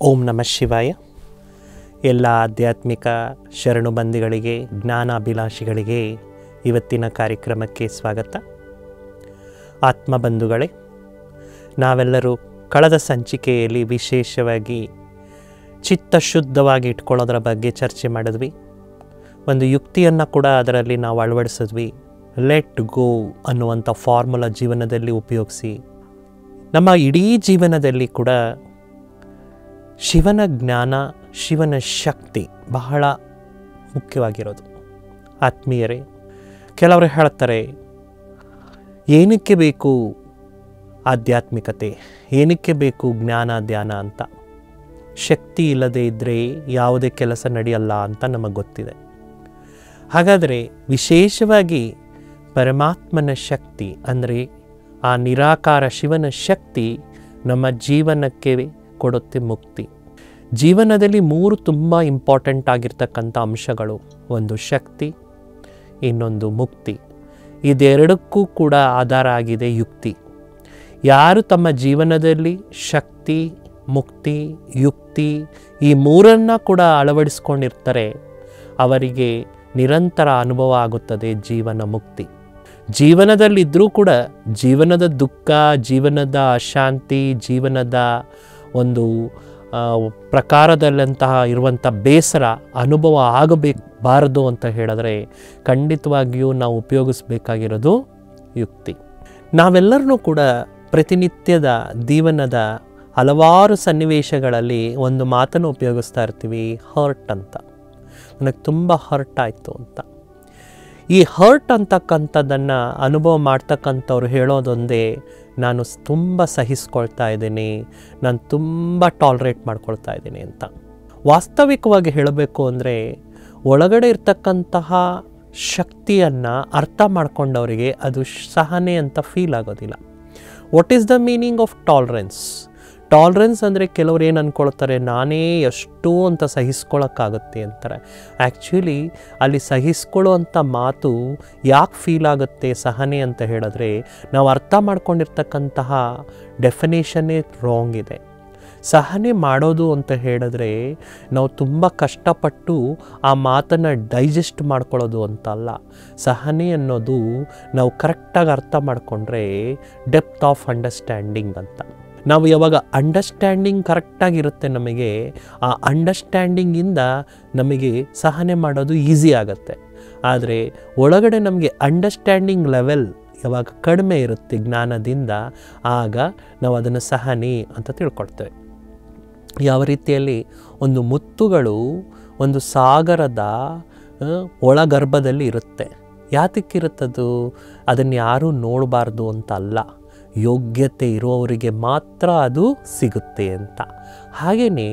ಓಂ ನಮಃ ಶಿವಾಯ ಎಲ್ಲ ಆಧ್ಯಾತ್ಮಿಕ ಶರಣು ಬಂದಿಗಳಿಗೆ ಜ್ಞಾನಾಭಿಲಾಷಿಗಳಿಗೆ ಇವತ್ತಿನ ಕಾರ್ಯಕ್ರಮಕ್ಕೆ ಸ್ವಾಗತ ಆತ್ಮಬಂಧುಗಳೇ ನಾವೆಲ್ಲರೂ ಕಳೆದ ಸಂಚಿಕೆಯಲ್ಲಿ ವಿಶೇಷವಾಗಿ ಚಿತ್ತ ಶುದ್ಧವಾಗಿ ಇಟ್ಕೊಳ್ಳೋದ್ರ ಬಗ್ಗೆ ಚರ್ಚೆ ಮಾಡಿದ್ವಿ ಒಂದು ಯುಕ್ತಿಯನ್ನು ಕೂಡ ಅದರಲ್ಲಿ ನಾವು ಅಳವಡಿಸಿದ್ವಿ ಲೆಟ್ ಗೋ ಅನ್ನುವಂಥ ಫಾರ್ಮುಲಾ ಜೀವನದಲ್ಲಿ ಉಪಯೋಗಿಸಿ ನಮ್ಮ ಇಡೀ ಜೀವನದಲ್ಲಿ ಕೂಡ ಶಿವನ ಜ್ಞಾನ ಶಿವನ ಶಕ್ತಿ ಬಹಳ ಮುಖ್ಯವಾಗಿರೋದು ಆತ್ಮೀಯರೇ ಕೆಲವರು ಹೇಳ್ತಾರೆ ಏನಕ್ಕೆ ಬೇಕು ಆಧ್ಯಾತ್ಮಿಕತೆ ಏನಕ್ಕೆ ಬೇಕು ಜ್ಞಾನ ಧ್ಯಾನ ಅಂತ ಶಕ್ತಿ ಇಲ್ಲದೆ ಇದ್ದರೆ ಯಾವುದೇ ಕೆಲಸ ನಡೆಯಲ್ಲ ಅಂತ ನಮಗೆ ಗೊತ್ತಿದೆ ಹಾಗಾದರೆ ವಿಶೇಷವಾಗಿ ಪರಮಾತ್ಮನ ಶಕ್ತಿ ಅಂದರೆ ಆ ನಿರಾಕಾರ ಶಿವನ ಶಕ್ತಿ ನಮ್ಮ ಜೀವನಕ್ಕೆ ಕೊಡುತ್ತೆ ಮುಕ್ತಿ ಜೀವನದಲ್ಲಿ ಮೂರು ತುಂಬ ಇಂಪಾರ್ಟೆಂಟ್ ಆಗಿರ್ತಕ್ಕಂಥ ಅಂಶಗಳು ಒಂದು ಶಕ್ತಿ ಇನ್ನೊಂದು ಮುಕ್ತಿ ಇದೆರಡಕ್ಕೂ ಕೂಡ ಆಧಾರ ಆಗಿದೆ ಯುಕ್ತಿ ಯಾರು ತಮ್ಮ ಜೀವನದಲ್ಲಿ ಶಕ್ತಿ ಮುಕ್ತಿ ಯುಕ್ತಿ ಈ ಮೂರನ್ನು ಕೂಡ ಅಳವಡಿಸ್ಕೊಂಡಿರ್ತಾರೆ ಅವರಿಗೆ ನಿರಂತರ ಅನುಭವ ಆಗುತ್ತದೆ ಜೀವನ ಮುಕ್ತಿ ಜೀವನದಲ್ಲಿದ್ದರೂ ಕೂಡ ಜೀವನದ ದುಃಖ ಜೀವನದ ಅಶಾಂತಿ ಜೀವನದ ಒಂದು ಆ, ಪ್ರಕಾರದಲ್ಲಂತಹ ಇರುವಂಥ ಬೇಸರ ಅನುಭವ ಆಗಬೇಕಬಾರದು ಅಂತ ಹೇಳಿದ್ರೆ ಖಂಡಿತವಾಗಿಯೂ ನಾವು ಉಪಯೋಗಿಸ್ಬೇಕಾಗಿರೋದು ಯುಕ್ತಿ ನಾವೆಲ್ಲರೂ ಕೂಡ ಪ್ರತಿನಿತ್ಯದ ಜೀವನದ ಹಲವಾರು ಸನ್ನಿವೇಶಗಳಲ್ಲಿ ಒಂದು ಮಾತನ್ನು ಉಪಯೋಗಿಸ್ತಾ ಇರ್ತೀವಿ ಹರ್ಟ್ ಅಂತ ನನಗೆ ತುಂಬ ಹರ್ಟ್ ಆಯಿತು ಅಂತ ಈ ಹರ್ಟ್ ಅಂತಕ್ಕಂಥದ್ದನ್ನು ಅನುಭವ ಮಾಡ್ತಕ್ಕಂಥವ್ರು ಹೇಳೋದೊಂದೇ ನಾನು ಸ್- ತುಂಬ ಸಹಿಸ್ಕೊಳ್ತಾ ಇದ್ದೀನಿ ನಾನು ತುಂಬ ಟಾಲ್ರೇಟ್ ಮಾಡ್ಕೊಳ್ತಾ ಇದ್ದೀನಿ ಅಂತ ವಾಸ್ತವಿಕವಾಗಿ ಹೇಳಬೇಕು ಅಂದರೆ ಒಳಗಡೆ ಇರ್ತಕ್ಕಂತಹ ಶಕ್ತಿಯನ್ನು ಅರ್ಥ ಮಾಡ್ಕೊಂಡವರಿಗೆ ಅದು ಶ್- ಸಹನೆ ಅಂತ ಫೀಲ್ ಆಗೋದಿಲ್ಲ what is the meaning of tolerance tolerance ಅಂದರೆ ಕೆಲವ್ರು ಏನು ಅಂದ್ಕೊಳ್ತಾರೆ ನಾನೇ ಎಷ್ಟು ಅಂತ ಸಹಿಸ್ಕೊಳ್ಳೋಕ್ಕಾಗುತ್ತೆ ಅಂತಾರೆ ಆ್ಯಕ್ಚುಲಿ ಅಲ್ಲಿ ಸಹಿಸ್ಕೊಳ್ಳುವಂಥ ಮಾತು ಯಾಕೆ ಫೀಲ್ ಆಗುತ್ತೆ ಸಹನೆ ಅಂತ ಹೇಳಿದ್ರೆ ನಾವು ಅರ್ಥ ಮಾಡ್ಕೊಂಡಿರ್ತಕ್ಕಂತಹ ಡೆಫಿನೇಷನ್ನೇ ರಾಂಗ್ ಇದೆ ಸಹನೆ ಮಾಡೋದು ಅಂತ ಹೇಳಿದ್ರೆ ನಾವು ತುಂಬ ಕಷ್ಟಪಟ್ಟು ಆ ಮಾತನ್ನು ಡೈಜೆಸ್ಟ್ ಮಾಡ್ಕೊಳ್ಳೋದು ಅಂತ ಅಲ್ಲ ಸಹನೆ ಅನ್ನೋದು ನಾವು ಕರೆಕ್ಟಾಗಿ ಅರ್ಥ ಮಾಡಿಕೊಂಡ್ರೆ ಡೆಪ್ತ್ ಆಫ್ ಅಂಡರ್ಸ್ಟ್ಯಾಂಡಿಂಗ್ ಅಂತ ನಾವು ಯಾವಾಗ ಅಂಡರ್ಸ್ಟ್ಯಾಂಡಿಂಗ್ ಕರೆಕ್ಟಾಗಿರುತ್ತೆ ನಮಗೆ ಆ ಅಂಡರ್ಸ್ಟ್ಯಾಂಡಿಂಗಿಂದ ನಮಗೆ ಸಹನೆ ಮಾಡೋದು ಈಸಿ ಆಗುತ್ತೆ ಆದರೆ ಒಳಗಡೆ ನಮಗೆ ಅಂಡರ್ಸ್ಟ್ಯಾಂಡಿಂಗ್ ಲೆವೆಲ್ ಯಾವಾಗ ಕಡಿಮೆ ಇರುತ್ತೆ ಜ್ಞಾನದಿಂದ ಆಗ ನಾವು ಅದನ್ನು ಸಹನೆ ಅಂತ ತಿಳ್ಕೊಳ್ತೇವೆ ಯಾವ ರೀತಿಯಲ್ಲಿ ಒಂದು ಮುತ್ತುಗಳು ಒಂದು ಸಾಗರದ ಆ, ಒಳಗರ್ಭದಲ್ಲಿ ಇರುತ್ತೆ ಯಾತಕ್ಕಿರುತ್ತದು ಅದನ್ನು ಯಾರೂ ನೋಡಬಾರ್ದು ಅಂತ ಅಲ್ಲ ಯೋಗ್ಯತೆ ಇರುವವರಿಗೆ ಮಾತ್ರ ಅದು ಸಿಗುತ್ತೆ ಅಂತ ಹಾಗೆಯೇ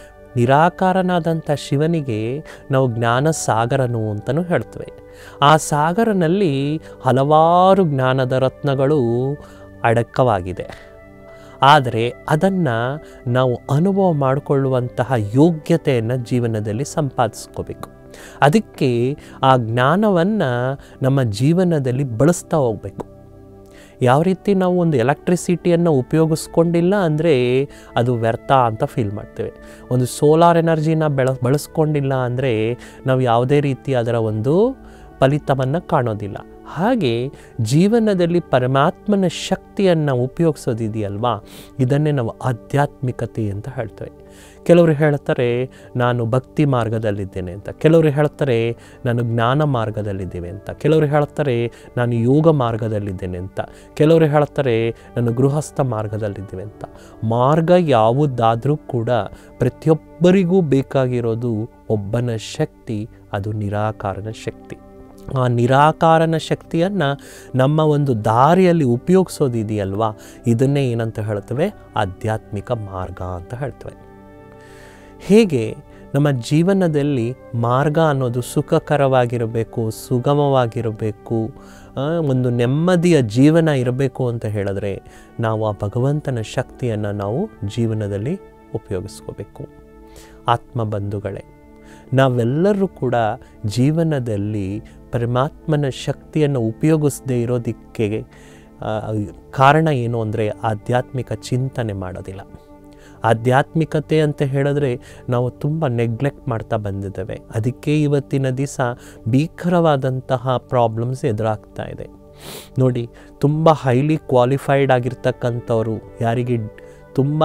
ನಿರಾಕಾರನಾದಂಥ ಶಿವನಿಗೆ ನಾವು ಜ್ಞಾನ ಸಾಗರನು ಅಂತಲೂ ಹೇಳ್ತೇವೆ ಆ ಸಾಗರನಲ್ಲಿ ಹಲವಾರು ಜ್ಞಾನದ ರತ್ನಗಳು ಅಡಕವಾಗಿದೆ ಆದರೆ ಅದನ್ನು ನಾವು ಅನುಭವ ಮಾಡಿಕೊಳ್ಳುವಂತಹ ಯೋಗ್ಯತೆಯನ್ನು ಜೀವನದಲ್ಲಿ ಸಂಪಾದಿಸ್ಕೋಬೇಕು ಅದಕ್ಕೆ ಆ ಜ್ಞಾನವನ್ನು ನಮ್ಮ ಜೀವನದಲ್ಲಿ ಬಳಸ್ತಾ ಹೋಗಬೇಕು ಯಾವ ರೀತಿ ನಾವು ಒಂದು ಎಲೆಕ್ಟ್ರಿಸಿಟಿಯನ್ನು ಉಪಯೋಗಿಸ್ಕೊಂಡಿಲ್ಲ ಅಂದರೆ ಅದು ವ್ಯರ್ಥ ಅಂತ ಫೀಲ್ ಮಾಡ್ತೇವೆ ಒಂದು ಸೋಲಾರ್ ಎನರ್ಜಿನ ಬೆಳ ಬಳಸ್ಕೊಂಡಿಲ್ಲ ಅಂದರೆ ನಾವು ಯಾವುದೇ ರೀತಿ ಅದರ ಒಂದು ಫಲಿತವನ್ನು ಕಾಣೋದಿಲ್ಲ ಹಾಗೆ ಜೀವನದಲ್ಲಿ ಪರಮಾತ್ಮನ ಶಕ್ತಿಯನ್ನು ಉಪಯೋಗಿಸೋದಿದೆಯಲ್ವಾ ಇದನ್ನೇ ನಾವು ಆಧ್ಯಾತ್ಮಿಕತೆ ಅಂತ ಹೇಳ್ತೇವೆ ಕೆಲವರು ಹೇಳ್ತಾರೆ ನಾನು ಭಕ್ತಿ ಮಾರ್ಗದಲ್ಲಿದ್ದೇನೆ ಅಂತ ಕೆಲವರು ಹೇಳ್ತಾರೆ ನಾನು ಜ್ಞಾನ ಮಾರ್ಗದಲ್ಲಿದ್ದೇವೆ ಅಂತ ಕೆಲವರು ಹೇಳ್ತಾರೆ ನಾನು ಯೋಗ ಮಾರ್ಗದಲ್ಲಿದ್ದೇನೆ ಅಂತ ಕೆಲವರು ಹೇಳ್ತಾರೆ ನಾನು ಗೃಹಸ್ಥ ಮಾರ್ಗದಲ್ಲಿದ್ದೇವೆ ಅಂತ ಮಾರ್ಗ ಯಾವುದಾದರೂ ಕೂಡ ಪ್ರತಿಯೊಬ್ಬರಿಗೂ ಬೇಕಾಗಿರೋದು ಒಬ್ಬನ ಶಕ್ತಿ ಅದು ನಿರಾಕಾರನ ಶಕ್ತಿ ಆ ನಿರಾಕಾರನ ಶಕ್ತಿಯನ್ನು ನಮ್ಮ ಒಂದು ದಾರಿಯಲ್ಲಿ ಉಪಯೋಗಿಸೋದಿದೆಯಲ್ವಾ ಇದನ್ನೇ ಏನಂತ ಹೇಳ್ತೇವೆ ಆಧ್ಯಾತ್ಮಿಕ ಮಾರ್ಗ ಅಂತ ಹೇಳ್ತೇವೆ ಹೇಗೆ ನಮ್ಮ ಜೀವನದಲ್ಲಿ ಮಾರ್ಗ ಅನ್ನೋದು ಸುಖಕರವಾಗಿರಬೇಕು ಸುಗಮವಾಗಿರಬೇಕು ಆ, ಒಂದು ನೆಮ್ಮದಿಯ ಜೀವನ ಇರಬೇಕು ಅಂತ ಹೇಳಿದ್ರೆ ನಾವು ಆ ಭಗವಂತನ ಶಕ್ತಿಯನ್ನು ನಾವು ಜೀವನದಲ್ಲಿ ಉಪಯೋಗಿಸ್ಕೋಬೇಕು ಆತ್ಮಬಂಧುಗಳೇ ನಾವೆಲ್ಲರೂ ಕೂಡ ಜೀವನದಲ್ಲಿ ಪರಮಾತ್ಮನ ಶಕ್ತಿಯನ್ನು ಉಪಯೋಗಿಸದೇ ಇರೋದಕ್ಕೆ ಆ, ಕಾರಣ ಏನು ಅಂದರೆ ಆಧ್ಯಾತ್ಮಿಕ ಚಿಂತನೆ ಮಾಡೋದಿಲ್ಲ ಆಧ್ಯಾತ್ಮಿಕತೆ ಅಂತ ಹೇಳಿದ್ರೆ ನಾವು ತುಂಬ ನೆಗ್ಲೆಕ್ಟ್ ಮಾಡ್ತಾ ಬಂದಿದ್ದೇವೆ ಅದಕ್ಕೆ ಇವತ್ತಿನ ದಿವಸ ಭೀಕರವಾದಂತಹ ಪ್ರಾಬ್ಲಮ್ಸ್ ಎದುರಾಗ್ತಾ ಇದೆ ನೋಡಿ ತುಂಬ ಹೈಲಿ ಕ್ವಾಲಿಫೈಡ್ ಆಗಿರ್ತಕ್ಕಂಥವ್ರು ಯಾರಿಗೆ ತುಂಬಾ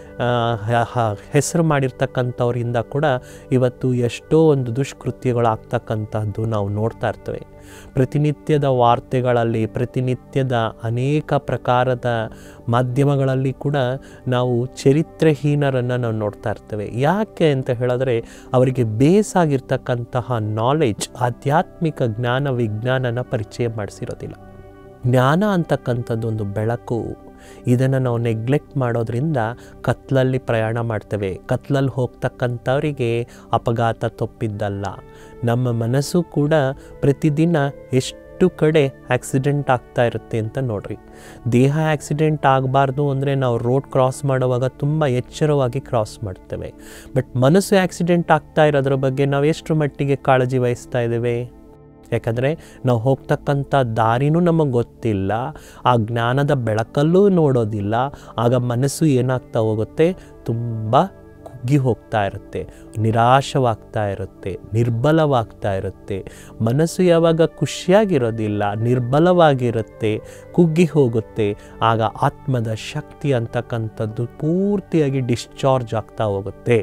ಹೆಸರು ಮಾಡಿರ್ತಕ್ಕಂಥವ್ರಿಂದ ಕೂಡ ಇವತ್ತು ಎಷ್ಟೋ ಒಂದು ದುಷ್ಕೃತ್ಯಗಳಾಗ್ತಕ್ಕಂಥದ್ದು ನಾವು ನೋಡ್ತಾ ಇರ್ತೇವೆ ಪ್ರತಿನಿತ್ಯದ ವಾರ್ತೆಗಳಲ್ಲಿ ಪ್ರತಿನಿತ್ಯದ ಅನೇಕ ಪ್ರಕಾರದ ಮಾಧ್ಯಮಗಳಲ್ಲಿ ಕೂಡ ನಾವು ಚರಿತ್ರೆಹೀನರನ್ನು ನಾವು ನೋಡ್ತಾ ಇರ್ತೇವೆ ಯಾಕೆ ಅಂತ ಹೇಳಿದ್ರೆ ಅವರಿಗೆ ಬೇಸಾಗಿರ್ತಕ್ಕಂತಹ ನಾಲೆಡ್ಜ್ ಆಧ್ಯಾತ್ಮಿಕ ಜ್ಞಾನ ವಿಜ್ಞಾನನ ಪರಿಚಯ ಮಾಡಿಸಿರೋದಿಲ್ಲ ಜ್ಞಾನ ಅಂತಕ್ಕಂಥದ್ದು ಒಂದು ಬೆಳಕು ಇದನ್ನು ನಾವು ನೆಗ್ಲೆಕ್ಟ್ ಮಾಡೋದ್ರಿಂದ ಕತ್ಲಲ್ಲಿ ಪ್ರಯಾಣ ಮಾಡ್ತೇವೆ ಕತ್ಲಲ್ಲಿ ಹೋಗ್ತಕ್ಕಂಥವರಿಗೆ ಅಪಘಾತ ತಪ್ಪಿದ್ದಲ್ಲ ನಮ್ಮ ಮನಸ್ಸು ಕೂಡ ಪ್ರತಿದಿನ ಎಷ್ಟು ಕಡೆ ಆಕ್ಸಿಡೆಂಟ್ ಆಗ್ತಾ ಇರುತ್ತೆ ಅಂತ ನೋಡ್ರಿ ದೇಹ ಆಕ್ಸಿಡೆಂಟ್ ಆಗಬಾರ್ದು ಅಂದರೆ ನಾವು ರೋಡ್ ಕ್ರಾಸ್ ಮಾಡುವಾಗ ತುಂಬ ಎಚ್ಚರವಾಗಿ ಕ್ರಾಸ್ ಮಾಡ್ತೇವೆ ಬಟ್ ಮನಸ್ಸು ಆಕ್ಸಿಡೆಂಟ್ ಆಗ್ತಾ ಇರೋದ್ರ ಬಗ್ಗೆ ನಾವು ಎಷ್ಟು ಮಟ್ಟಿಗೆ ಕಾಳಜಿ ವಹಿಸ್ತಾ ಇದ್ದೇವೆ ಯಾಕಂದರೆ ನಾವು ಹೋಗ್ತಕ್ಕಂಥ ದಾರಿನೂ ನಮಗೆ ಗೊತ್ತಿಲ್ಲ ಆ ಜ್ಞಾನದ ಬೆಳಕಲ್ಲೂ ನೋಡೋದಿಲ್ಲ ಆಗ ಮನಸ್ಸು ಏನಾಗ್ತಾ ಹೋಗುತ್ತೆ ತುಂಬ ಕುಗ್ಗಿ ಹೋಗ್ತಾ ಇರುತ್ತೆ ನಿರಾಶವಾಗ್ತಾ ಇರುತ್ತೆ ನಿರ್ಬಲವಾಗ್ತಾ ಇರುತ್ತೆ ಮನಸ್ಸು ಯಾವಾಗ ಖುಷಿಯಾಗಿರೋದಿಲ್ಲ ನಿರ್ಬಲವಾಗಿರುತ್ತೆ ಕುಗ್ಗಿ ಹೋಗುತ್ತೆ ಆಗ ಆತ್ಮದ ಶಕ್ತಿ ಅಂತಕ್ಕಂಥದ್ದು ಪೂರ್ತಿಯಾಗಿ ಡಿಸ್ಚಾರ್ಜ್ ಆಗ್ತಾ ಹೋಗುತ್ತೆ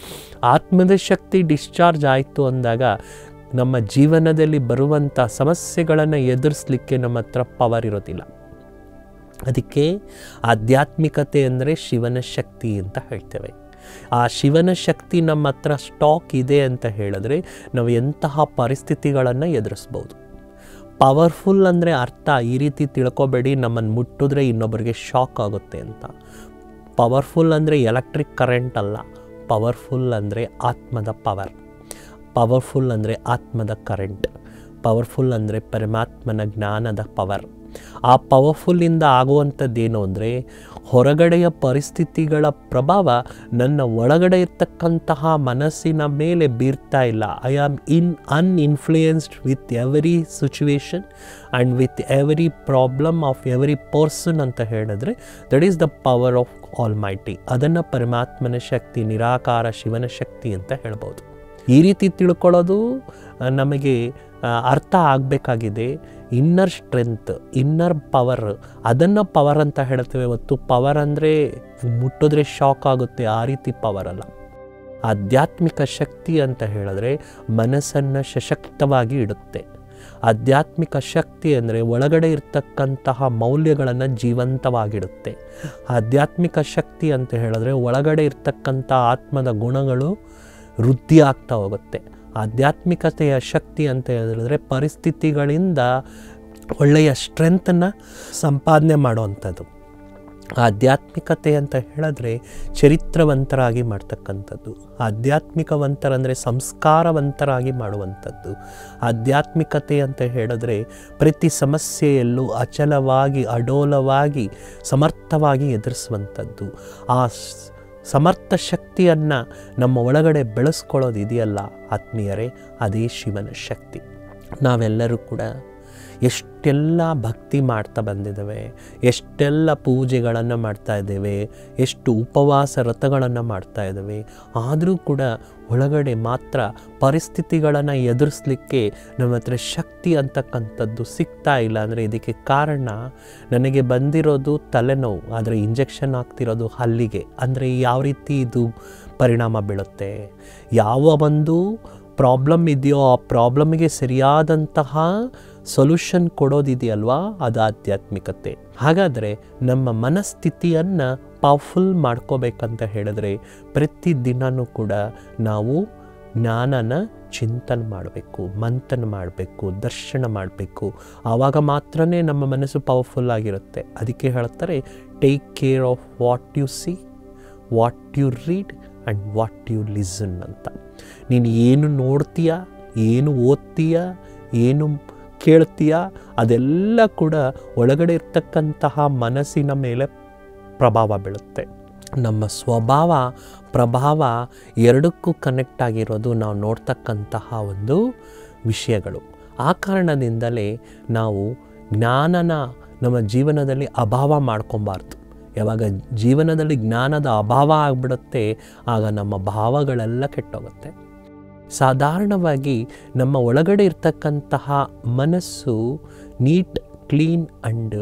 ಆತ್ಮದ ಶಕ್ತಿ ಡಿಸ್ಚಾರ್ಜ್ ಆಯಿತು ಅಂದಾಗ ನಮ್ಮ ಜೀವನದಲ್ಲಿ ಬರುವಂಥ ಸಮಸ್ಯೆಗಳನ್ನು ಎದುರಿಸಲಿಕ್ಕೆ ನಮ್ಮ ಹತ್ರ ಪವರ್ ಇರೋದಿಲ್ಲ ಅದಕ್ಕೆ ಆಧ್ಯಾತ್ಮಿಕತೆ ಅಂದರೆ ಶಿವನ ಶಕ್ತಿ ಅಂತ ಹೇಳ್ತೇವೆ ಆ ಶಿವನ ಶಕ್ತಿ ನಮ್ಮ ಹತ್ರ ಸ್ಟಾಕ್ ಇದೆ ಅಂತ ಹೇಳಿದ್ರೆ ನಾವು ಎಂತಹ ಪರಿಸ್ಥಿತಿಗಳನ್ನು ಎದುರಿಸ್ಬೋದು ಪವರ್ಫುಲ್ ಅಂದರೆ ಅರ್ಥ ಈ ರೀತಿ ತಿಳ್ಕೊಬೇಡಿ ನಮ್ಮನ್ನು ಮುಟ್ಟಿದ್ರೆ ಇನ್ನೊಬ್ಬರಿಗೆ ಶಾಕ್ ಆಗುತ್ತೆ ಅಂತ ಪವರ್ಫುಲ್ ಅಂದರೆ ಎಲೆಕ್ಟ್ರಿಕ್ ಕರೆಂಟ್ ಅಲ್ಲ ಪವರ್ಫುಲ್ ಅಂದರೆ ಆತ್ಮದ ಪವರ್ ಪವರ್ಫುಲ್ ಅಂದರೆ ಆತ್ಮದ ಕರೆಂಟ್ ಪವರ್ಫುಲ್ ಅಂದರೆ ಪರಮಾತ್ಮನ ಜ್ಞಾನದ ಪವರ್ ಆ ಪವರ್ಫುಲ್ಲಿಂದ ಆಗುವಂಥದ್ದೇನು ಅಂದರೆ ಹೊರಗಡೆಯ ಪರಿಸ್ಥಿತಿಗಳ ಪ್ರಭಾವ ನನ್ನ ಒಳಗಡೆ ಇರ್ತಕ್ಕಂತಹ ಮನಸ್ಸಿನ ಮೇಲೆ ಬೀರ್ತಾ ಇಲ್ಲ I am in uninfluenced with every situation and with every problem of every person ಅಂತ ಹೇಳಿದ್ರೆ that is the power of almighty ಅದನ್ನು ಪರಮಾತ್ಮನ ಶಕ್ತಿ ನಿರಾಕಾರ ಶಿವನ ಶಕ್ತಿ ಅಂತ ಹೇಳ್ಬೋದು ಈ ರೀತಿ ತಿಳ್ಕೊಳ್ಳೋದು ಆ, ನಮಗೆ ಆ, ಅರ್ಥ ಆಗಬೇಕಾಗಿದೆ ಇನ್ನರ್ ಸ್ಟ್ರೆಂತ್ ಇನ್ನರ್ ಪವರ್ ಅದನ್ನು ಪವರ್ ಅಂತ ಹೇಳ್ತೇವೆ ಹೊತ್ತು ಪವರ್ ಅಂದರೆ ಮುಟ್ಟಿದ್ರೆ ಶಾಕ್ ಆಗುತ್ತೆ ಆ ರೀತಿ ಪವರ್ ಅಲ್ಲ ಆಧ್ಯಾತ್ಮಿಕ ಶಕ್ತಿ ಅಂತ ಹೇಳಿದ್ರೆ ಮನಸ್ಸನ್ನು ಸಶಕ್ತವಾಗಿ ಇಡುತ್ತೆ ಆಧ್ಯಾತ್ಮಿಕ ಶಕ್ತಿ ಅಂದರೆ ಒಳಗಡೆ ಇರ್ತಕ್ಕಂತಹ ಮೌಲ್ಯಗಳನ್ನು ಜೀವಂತವಾಗಿಡುತ್ತೆ ಆಧ್ಯಾತ್ಮಿಕ ಶಕ್ತಿ ಅಂತ ಹೇಳಿದ್ರೆ ಒಳಗಡೆ ಇರ್ತಕ್ಕಂಥ ಆತ್ಮದ ಗುಣಗಳು ವೃದ್ಧಿ ಆಗ್ತಾ ಹೋಗುತ್ತೆ ಆಧ್ಯಾತ್ಮಿಕತೆಯ ಶಕ್ತಿ ಅಂತ ಹೇಳಿದ್ರೆ ಪರಿಸ್ಥಿತಿಗಳಿಂದ ಒಳ್ಳೆಯ ಸ್ಟ್ರೆಂತನ್ನು ಸಂಪಾದನೆ ಮಾಡುವಂಥದ್ದು ಆಧ್ಯಾತ್ಮಿಕತೆ ಅಂತ ಹೇಳಿದ್ರೆ ಚರಿತ್ರವಂತರಾಗಿ ಮಾಡ್ತಕ್ಕಂಥದ್ದು ಆಧ್ಯಾತ್ಮಿಕವಂತರಂದರೆ ಸಂಸ್ಕಾರವಂತರಾಗಿ ಮಾಡುವಂಥದ್ದು ಆಧ್ಯಾತ್ಮಿಕತೆ ಅಂತ ಹೇಳಿದ್ರೆ ಪ್ರತಿ ಸಮಸ್ಯೆಯಲ್ಲೂ ಅಚಲವಾಗಿ ಅಡೋಲವಾಗಿ ಸಮರ್ಥವಾಗಿ ಎದುರಿಸುವಂಥದ್ದು ಆ ಸ್- ಸಮರ್ಥ ಶಕ್ತಿಯನ್ನು ನಮ್ಮ ಒಳಗಡೆ ಬೆಳೆಸ್ಕೊಳ್ಳೋದು ಇದೆಯಲ್ಲ ಆತ್ಮೀಯರೇ ಅದೇ ಶಿವನ ಶಕ್ತಿ ನಾವೆಲ್ಲರೂ ಕೂಡ ಎಷ್ಟೆಲ್ಲ ಭಕ್ತಿ ಮಾಡ್ತಾ ಬಂದಿದ್ದೇವೆ ಎಷ್ಟೆಲ್ಲ ಪೂಜೆಗಳನ್ನು ಮಾಡ್ತಾ ಇದ್ದೇವೆ ಎಷ್ಟು ಉಪವಾಸ ವ್ರತಗಳನ್ನು ಮಾಡ್ತಾ ಇದ್ದೇವೆ ಆದರೂ ಕೂಡ ಒಳಗಡೆ ಮಾತ್ರ ಪರಿಸ್ಥಿತಿಗಳನ್ನು ಎದುರಿಸಲಿಕ್ಕೆ ನಮ್ಮ ಹತ್ರ ಶಕ್ತಿ ಅಂತಕ್ಕಂಥದ್ದು ಸಿಗ್ತಾ ಇಲ್ಲ ಅಂದರೆ ಇದಕ್ಕೆ ಕಾರಣ ನನಗೆ ಬಂದಿರೋದು ತಲೆನೋವು ಆದರೆ ಇಂಜೆಕ್ಷನ್ ಆಗ್ತಿರೋದು ಹಲ್ಲಿಗೆ ಅಂದರೆ ಯಾವ ರೀತಿ ಇದು ಪರಿಣಾಮ ಬೀಳುತ್ತೆ ಯಾವ ಒಂದು ಪ್ರಾಬ್ಲಮ್ ಇದೆಯೋ ಆ ಪ್ರಾಬ್ಲಮ್ಗೆ ಸರಿಯಾದಂತಹ ಸೊಲ್ಯೂಷನ್ ಕೊಡೋದಿದೆಯಲ್ವಾ ಅದು ಆಧ್ಯಾತ್ಮಿಕತೆ ಹಾಗಾದರೆ ನಮ್ಮ ಮನಸ್ಥಿತಿಯನ್ನು ಪವರ್ಫುಲ್ ಮಾಡ್ಕೋಬೇಕಂತ ಹೇಳಿದ್ರೆ ಪ್ರತಿ ದಿನವೂ ಕೂಡ ನಾವು ಜ್ಞಾನನ ಚಿಂತನೆ ಮಾಡಬೇಕು ಮಂಥನ ಮಾಡಬೇಕು ದರ್ಶನ ಮಾಡಬೇಕು ಆವಾಗ ಮಾತ್ರ ನಮ್ಮ ಮನಸ್ಸು ಪವರ್ಫುಲ್ ಆಗಿರುತ್ತೆ ಅದಕ್ಕೆ ಹೇಳ್ತಾರೆ take care of what you see what you read and what you listen ಅಂತ ನೀನು ಏನು ನೋಡ್ತೀಯ ಏನು ಓದ್ತೀಯ ಏನು ಕೇಳ್ತೀಯ ಅದೆಲ್ಲ ಕೂಡ ಒಳಗಡೆ ಇರ್ತಕ್ಕಂತಹ ಮನಸ್ಸಿನ ಮೇಲೆ ಪ್ರಭಾವ ಬೀಳುತ್ತೆ ನಮ್ಮ ಸ್ವಭಾವ ಪ್ರಭಾವ ಎರಡಕ್ಕೂ ಕನೆಕ್ಟ್ ಆಗಿರೋದು ನಾವು ನೋಡ್ತಕ್ಕಂತಹ ಒಂದು ವಿಷಯಗಳು ಆ ಕಾರಣದಿಂದಲೇ ನಾವು ಜ್ಞಾನನ ನಮ್ಮ ಜೀವನದಲ್ಲಿ ಅಭಾವ ಮಾಡ್ಕೊಬಾರ್ದು ಯಾವಾಗ ಜೀವನದಲ್ಲಿ ಜ್ಞಾನದ ಅಭಾವ ಆಗಿಬಿಡುತ್ತೆ ಆಗ ನಮ್ಮ ಭಾವಗಳೆಲ್ಲ ಕೆಟ್ಟೋಗುತ್ತೆ ಸಾಧಾರಣವಾಗಿ ನಮ್ಮ ಒಳಗಡೆ ಇರ್ತಕ್ಕಂತಹ ಮನಸ್ಸು ನೀಟ್ ಕ್ಲೀನ್ ಆ್ಯಂಡ್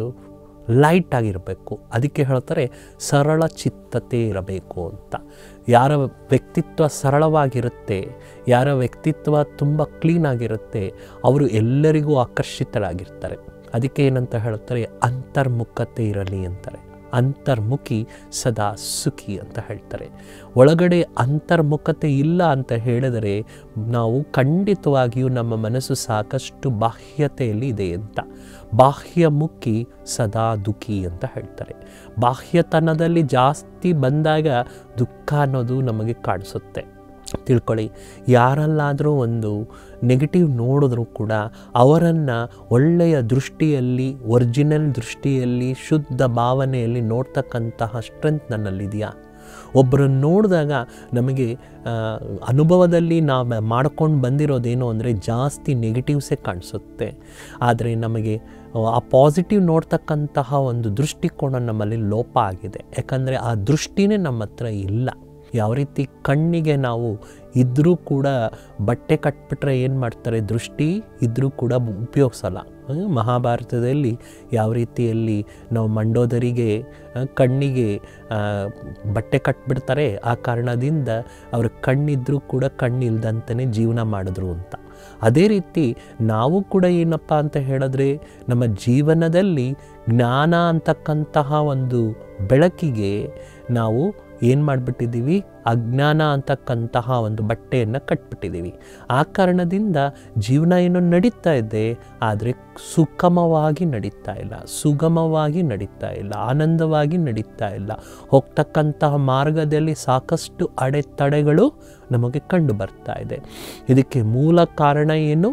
ಲೈಟ್ ಆಗಿರಬೇಕು ಅದಕ್ಕೆ ಹೇಳ್ತಾರೆ ಸರಳ ಚಿತ್ತತೆ ಇರಬೇಕು ಅಂತ ಯಾರ ವ್ಯಕ್ತಿತ್ವ ಸರಳವಾಗಿರುತ್ತೆ ಯಾರ ವ್ಯಕ್ತಿತ್ವ ತುಂಬ ಕ್ಲೀನ್ ಆಗಿರುತ್ತೆ ಅವರು ಎಲ್ಲರಿಗೂ ಆಕರ್ಷಿತರಾಗಿರ್ತಾರೆ ಅದಕ್ಕೆ ಏನಂತ ಹೇಳ್ತಾರೆ ಅಂತರ್ಮುಖತೆ ಇರಲಿ ಅಂತಾರೆ ಅಂತರ್ಮುಖಿ ಸದಾ ಸುಖಿ ಅಂತ ಹೇಳ್ತಾರೆ ಒಳಗಡೆ ಅಂತರ್ಮುಖತೆ ಇಲ್ಲ ಅಂತ ಹೇಳಿದರೆ ನಾವು ಖಂಡಿತವಾಗಿಯೂ ನಮ್ಮ ಮನಸ್ಸು ಸಾಕಷ್ಟು ಬಾಹ್ಯತೆಯಲ್ಲಿ ಇದೆ ಅಂತ ಬಾಹ್ಯಮುಖಿ ಸದಾ ದುಃಖಿ ಅಂತ ಹೇಳ್ತಾರೆ ಬಾಹ್ಯತನದಲ್ಲಿ ಜಾಸ್ತಿ ಬಂದಾಗ ದುಃಖ ಅನ್ನೋದು ನಮಗೆ ಕಾಣಿಸುತ್ತೆ ತಿಳ್ಕೊಳ್ಳಿ ಯಾರಲ್ಲಾದರೂ ಒಂದು ನೆಗೆಟಿವ್ ನೋಡಿದ್ರೂ ಕೂಡ ಅವರನ್ನು ಒಳ್ಳೆಯ ದೃಷ್ಟಿಯಲ್ಲಿ ಒರಿಜಿನಲ್ ದೃಷ್ಟಿಯಲ್ಲಿ ಶುದ್ಧ ಭಾವನೆಯಲ್ಲಿ ನೋಡ್ತಕ್ಕಂತಹ ಸ್ಟ್ರೆಂತ್ ನನ್ನಲ್ಲಿದೆಯಾ ಒಬ್ಬರನ್ನು ನೋಡಿದಾಗ ನಮಗೆ ಆ, ಅನುಭವದಲ್ಲಿ ನಾವು ಮಾಡ್ಕೊಂಡು ಬಂದಿರೋದೇನು ಅಂದರೆ ಜಾಸ್ತಿ ನೆಗೆಟಿವ್ಸೇ ಕಾಣಿಸುತ್ತೆ ಆದರೆ ನಮಗೆ ಆ ಪಾಸಿಟಿವ್ ನೋಡ್ತಕ್ಕಂತಹ ಒಂದು ದೃಷ್ಟಿಕೋನ ನಮ್ಮಲ್ಲಿ ಲೋಪ ಆಗಿದೆ ಯಾಕಂದರೆ ಆ ದೃಷ್ಟಿನೇ ನಮ್ಮ ಹತ್ರ ಇಲ್ಲ ಯಾವ ರೀತಿ ಕಣ್ಣಿಗೆ ನಾವು ಇದ್ದರೂ ಕೂಡ ಬಟ್ಟೆ ಕಟ್ಬಿಟ್ರೆ ಏನು ಮಾಡ್ತಾರೆ ದೃಷ್ಟಿ ಇದ್ದರೂ ಕೂಡ ಉಪಯೋಗಿಸಲ್ಲ ಹ್ಮ್? ಮಹಾಭಾರತದಲ್ಲಿ ಯಾವ ರೀತಿಯಲ್ಲಿ ನಾವು ಮಂಡೋದರಿಗೆ ಆ, ಕಣ್ಣಿಗೆ ಆ, ಬಟ್ಟೆ ಕಟ್ಬಿಡ್ತಾರೆ ಆ ಕಾರಣದಿಂದ ಅವ್ರ ಕಣ್ಣಿದ್ರೂ ಕೂಡ ಕಣ್ಣಿಲ್ದಂತಲೇ ಜೀವನ ಮಾಡಿದ್ರು ಅಂತ ಅದೇ ರೀತಿ ನಾವು ಕೂಡ ಏನಪ್ಪ ಅಂತ ಹೇಳಿದ್ರೆ ನಮ್ಮ ಜೀವನದಲ್ಲಿ ಜ್ಞಾನ ಅಂತಕ್ಕಂತಹ ಒಂದು ಬೆಳಕಿಗೆ ನಾವು ಏನು ಮಾಡಿಬಿಟ್ಟಿದ್ದೀವಿ ಅಜ್ಞಾನ ಅಂತಕ್ಕಂತಹ ಒಂದು ಬಟ್ಟೆಯನ್ನು ಕಟ್ಬಿಟ್ಟಿದ್ದೀವಿ ಆ ಕಾರಣದಿಂದ ಜೀವನ ಏನೋ ನಡೀತಾ ಇದೆ ಆದರೆ ಸುಗಮವಾಗಿ ನಡೀತಾ ಇಲ್ಲ ಸುಗಮವಾಗಿ ನಡೀತಾ ಇಲ್ಲ ಆನಂದವಾಗಿ ನಡೀತಾ ಇಲ್ಲ ಹೋಗ್ತಕ್ಕಂತಹ ಮಾರ್ಗದಲ್ಲಿ ಸಾಕಷ್ಟು ಅಡೆತಡೆಗಳು ನಮಗೆ ಕಂಡು ಬರ್ತಾ ಇದೆ ಇದಕ್ಕೆ ಮೂಲ ಕಾರಣ ಏನು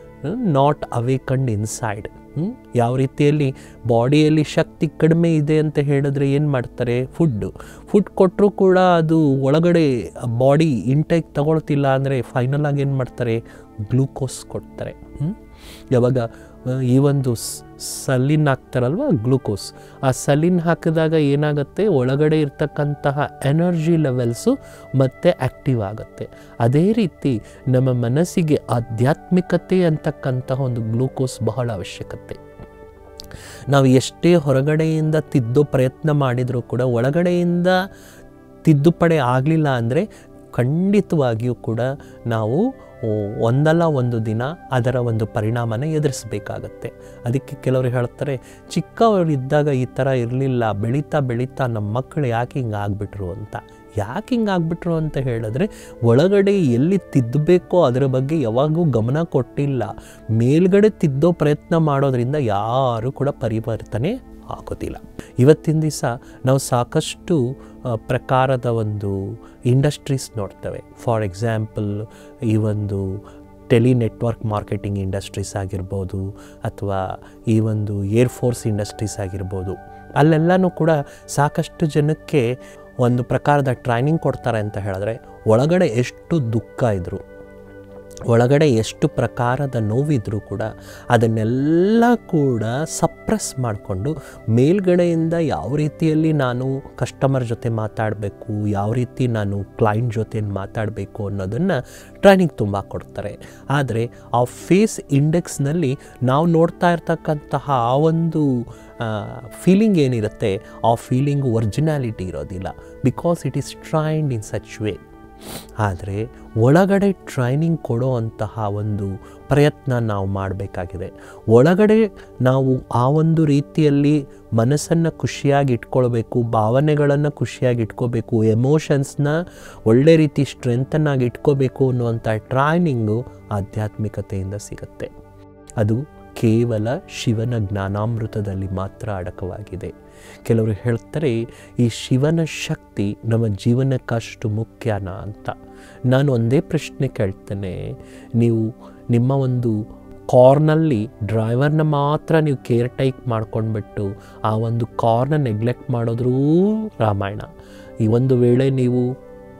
ನಾಟ್ ಅವೇಕಂಡ್ ಇನ್ಸೈಡ್ ಯಾವ ರೀತಿಯಲ್ಲಿ ಬಾಡಿಯಲ್ಲಿ ಶಕ್ತಿ ಕಡಿಮೆ ಇದೆ ಅಂತ ಹೇಳಿದ್ರೆ ಏನು ಮಾಡ್ತಾರೆ ಫುಡ್ಡು ಫುಡ್ ಕೊಟ್ಟರೂ ಕೂಡ ಅದು ಒಳಗಡೆ ಬಾಡಿ ಇಂಟೇಕ್ ತಗೊಳ್ತಿಲ್ಲ ಅಂದರೆ ಫೈನಲ್ ಆಗಿ ಏನು ಮಾಡ್ತಾರೆ ಗ್ಲೂಕೋಸ್ ಕೊಡ್ತಾರೆ ಹ್ಮ್? ಯಾವಾಗ ಆ, ಈ ಒಂದು ಸ್- ಸಲಿನ್ ಹಾಕ್ತಾರಲ್ವ ಗ್ಲೂಕೋಸ್ ಆ ಸಲಿನ್ ಹಾಕಿದಾಗ ಏನಾಗುತ್ತೆ ಒಳಗಡೆ ಇರ್ತಕ್ಕಂತಹ ಎನರ್ಜಿ ಲೆವೆಲ್ಸು ಮತ್ತೆ ಆ್ಯಕ್ಟಿವ್ ಆಗುತ್ತೆ ಅದೇ ರೀತಿ ನಮ್ಮ ಮನಸ್ಸಿಗೆ ಆಧ್ಯಾತ್ಮಿಕತೆ ಅಂತಕ್ಕಂತಹ ಒಂದು ಗ್ಲೂಕೋಸ್ ಬಹಳ ಅವಶ್ಯಕತೆ ನಾವು ಎಷ್ಟೇ ಹೊರಗಡೆಯಿಂದ ತಿದ್ದೋ ಪ್ರಯತ್ನ ಮಾಡಿದರೂ ಕೂಡ ಒಳಗಡೆಯಿಂದ ತಿದ್ದುಪಡಿ ಆಗಲಿಲ್ಲ ಅಂದರೆ ಖಂಡಿತವಾಗಿಯೂ ಕೂಡ ನಾವು ಓ, ಒಂದಲ್ಲ ಒಂದು ದಿನ ಅದರ ಒಂದು ಪರಿಣಾಮನ ಎದುರಿಸಬೇಕಾಗತ್ತೆ ಅದಕ್ಕೆ ಕೆಲವರು ಹೇಳ್ತಾರೆ ಚಿಕ್ಕವರಿದ್ದಾಗ ಈ ಥರ ಇರಲಿಲ್ಲ ಬೆಳೀತಾ ಬೆಳೀತಾ ನಮ್ಮ ಮಕ್ಕಳು ಯಾಕೆ ಹಿಂಗೆ ಆಗ್ಬಿಟ್ರು ಅಂತ ಯಾಕೆ ಹಿಂಗೆ ಆಗ್ಬಿಟ್ರು ಅಂತ ಹೇಳಿದ್ರೆ ಒಳಗಡೆ ಎಲ್ಲಿ ತಿದ್ದಬೇಕೋ ಅದರ ಬಗ್ಗೆ ಯಾವಾಗೂ ಗಮನ ಕೊಟ್ಟಿಲ್ಲ ಮೇಲ್ಗಡೆ ತಿದ್ದೋ ಪ್ರಯತ್ನ ಮಾಡೋದ್ರಿಂದ ಯಾರೂ ಕೂಡ ಪರಿವರ್ತನೆ ಆಗೋದಿಲ್ಲ ಇವತ್ತಿನ ದಿವಸ ನಾವು ಸಾಕಷ್ಟು ಆ, ಪ್ರಕಾರದ ಒಂದು ಇಂಡಸ್ಟ್ರೀಸ್ ನೋಡ್ತೇವೆ ಫಾರ್ ಎಕ್ಸಾಂಪಲ್ ಈ ಒಂದು ಟೆಲಿ ನೆಟ್ವರ್ಕ್ ಮಾರ್ಕೆಟಿಂಗ್ ಇಂಡಸ್ಟ್ರೀಸ್ ಆಗಿರ್ಬೋದು ಅಥವಾ ಈ ಒಂದು ಏರ್ಫೋರ್ಸ್ ಇಂಡಸ್ಟ್ರೀಸ್ ಆಗಿರ್ಬೋದು ಅಲ್ಲೆಲ್ಲನೂ ಕೂಡ ಸಾಕಷ್ಟು ಜನಕ್ಕೆ ಒಂದು ಪ್ರಕಾರದ ಟ್ರೈನಿಂಗ್ ಕೊಡ್ತಾರೆ ಅಂತ ಹೇಳಿದ್ರೆ ಒಳಗಡೆ ಎಷ್ಟು ದುಃಖ ಇದ್ದರು ಒಳಗಡೆ ಎಷ್ಟು ಪ್ರಕಾರದ ನೋವಿದ್ರೂ ಕೂಡ ಅದನ್ನೆಲ್ಲ ಕೂಡ ಸಪ್ರೆಸ್ ಮಾಡಿಕೊಂಡು ಮೇಲ್ಗಡೆಯಿಂದ ಯಾವ ರೀತಿಯಲ್ಲಿ ನಾನು ಕಸ್ಟಮರ್ ಜೊತೆ ಮಾತಾಡಬೇಕು ಯಾವ ರೀತಿ ನಾನು ಕ್ಲೈಂಟ್ ಜೊತೆ ಮಾತಾಡಬೇಕು ಅನ್ನೋದನ್ನು ಟ್ರೈನಿಂಗ್ ತುಂಬ ಕೊಡ್ತಾರೆ ಆದರೆ ಆ ಫೇಸ್ ಇಂಡೆಕ್ಸ್ನಲ್ಲಿ ನಾವು ನೋಡ್ತಾ ಇರ್ತಕ್ಕಂತಹ ಆ ಒಂದು ಫೀಲಿಂಗ್ ಏನಿರುತ್ತೆ ಆ ಫೀಲಿಂಗ್ ಒರಿಜಿನಾಲಿಟಿ ಇರೋದಿಲ್ಲ because it is trained in such way ಆದರೆ ಒಳಗಡೆ ಟ್ರೈನಿಂಗ್ ಕೊಡೋ ಅಂತಹ ಒಂದು ಪ್ರಯತ್ನ ನಾವು ಮಾಡಬೇಕಾಗಿದೆ ಒಳಗಡೆ ನಾವು ಆ ಒಂದು ರೀತಿಯಲ್ಲಿ ಮನಸ್ಸನ್ನು ಖುಷಿಯಾಗಿ ಇಟ್ಕೊಳ್ಬೇಕು ಭಾವನೆಗಳನ್ನು ಖುಷಿಯಾಗಿ ಇಟ್ಕೋಬೇಕು ಎಮೋಷನ್ಸ್ನ ಒಳ್ಳೆ ರೀತಿ ಸ್ಟ್ರೆಂತನ್ನಾಗಿ ಇಟ್ಕೋಬೇಕು ಅನ್ನುವಂಥ ಟ್ರೈನಿಂಗು ಆಧ್ಯಾತ್ಮಿಕತೆಯಿಂದ ಸಿಗುತ್ತೆ ಅದು ಕೇವಲ ಶಿವನ ಜ್ಞಾನಾಮೃತದಲ್ಲಿ ಮಾತ್ರ ಅಡಕವಾಗಿದೆ ಕೆಲವರು ಹೇಳ್ತಾರೆ ಈ ಶಿವನ ಶಕ್ತಿ ನಮ್ಮ ಜೀವನಕ್ಕಷ್ಟು ಮುಖ್ಯನಾ ಅಂತ ನಾನು ಒಂದೇ ಪ್ರಶ್ನೆ ಕೇಳ್ತೇನೆ ನೀವು ನಿಮ್ಮ ಒಂದು ಕಾರ್ನಲ್ಲಿ ಡ್ರೈವರ್ನ ಮಾತ್ರ ನೀವು ಕೇರ್ ಟೈಕ್ ಮಾಡ್ಕೊಂಡ್ಬಿಟ್ಟು ಆ ಒಂದು ಕಾರ್ನ ನೆಗ್ಲೆಕ್ಟ್ ಮಾಡೋದ್ರೂ ರಾಮಾಯಣ ಈ ಒಂದು ವೇಳೆ ನೀವು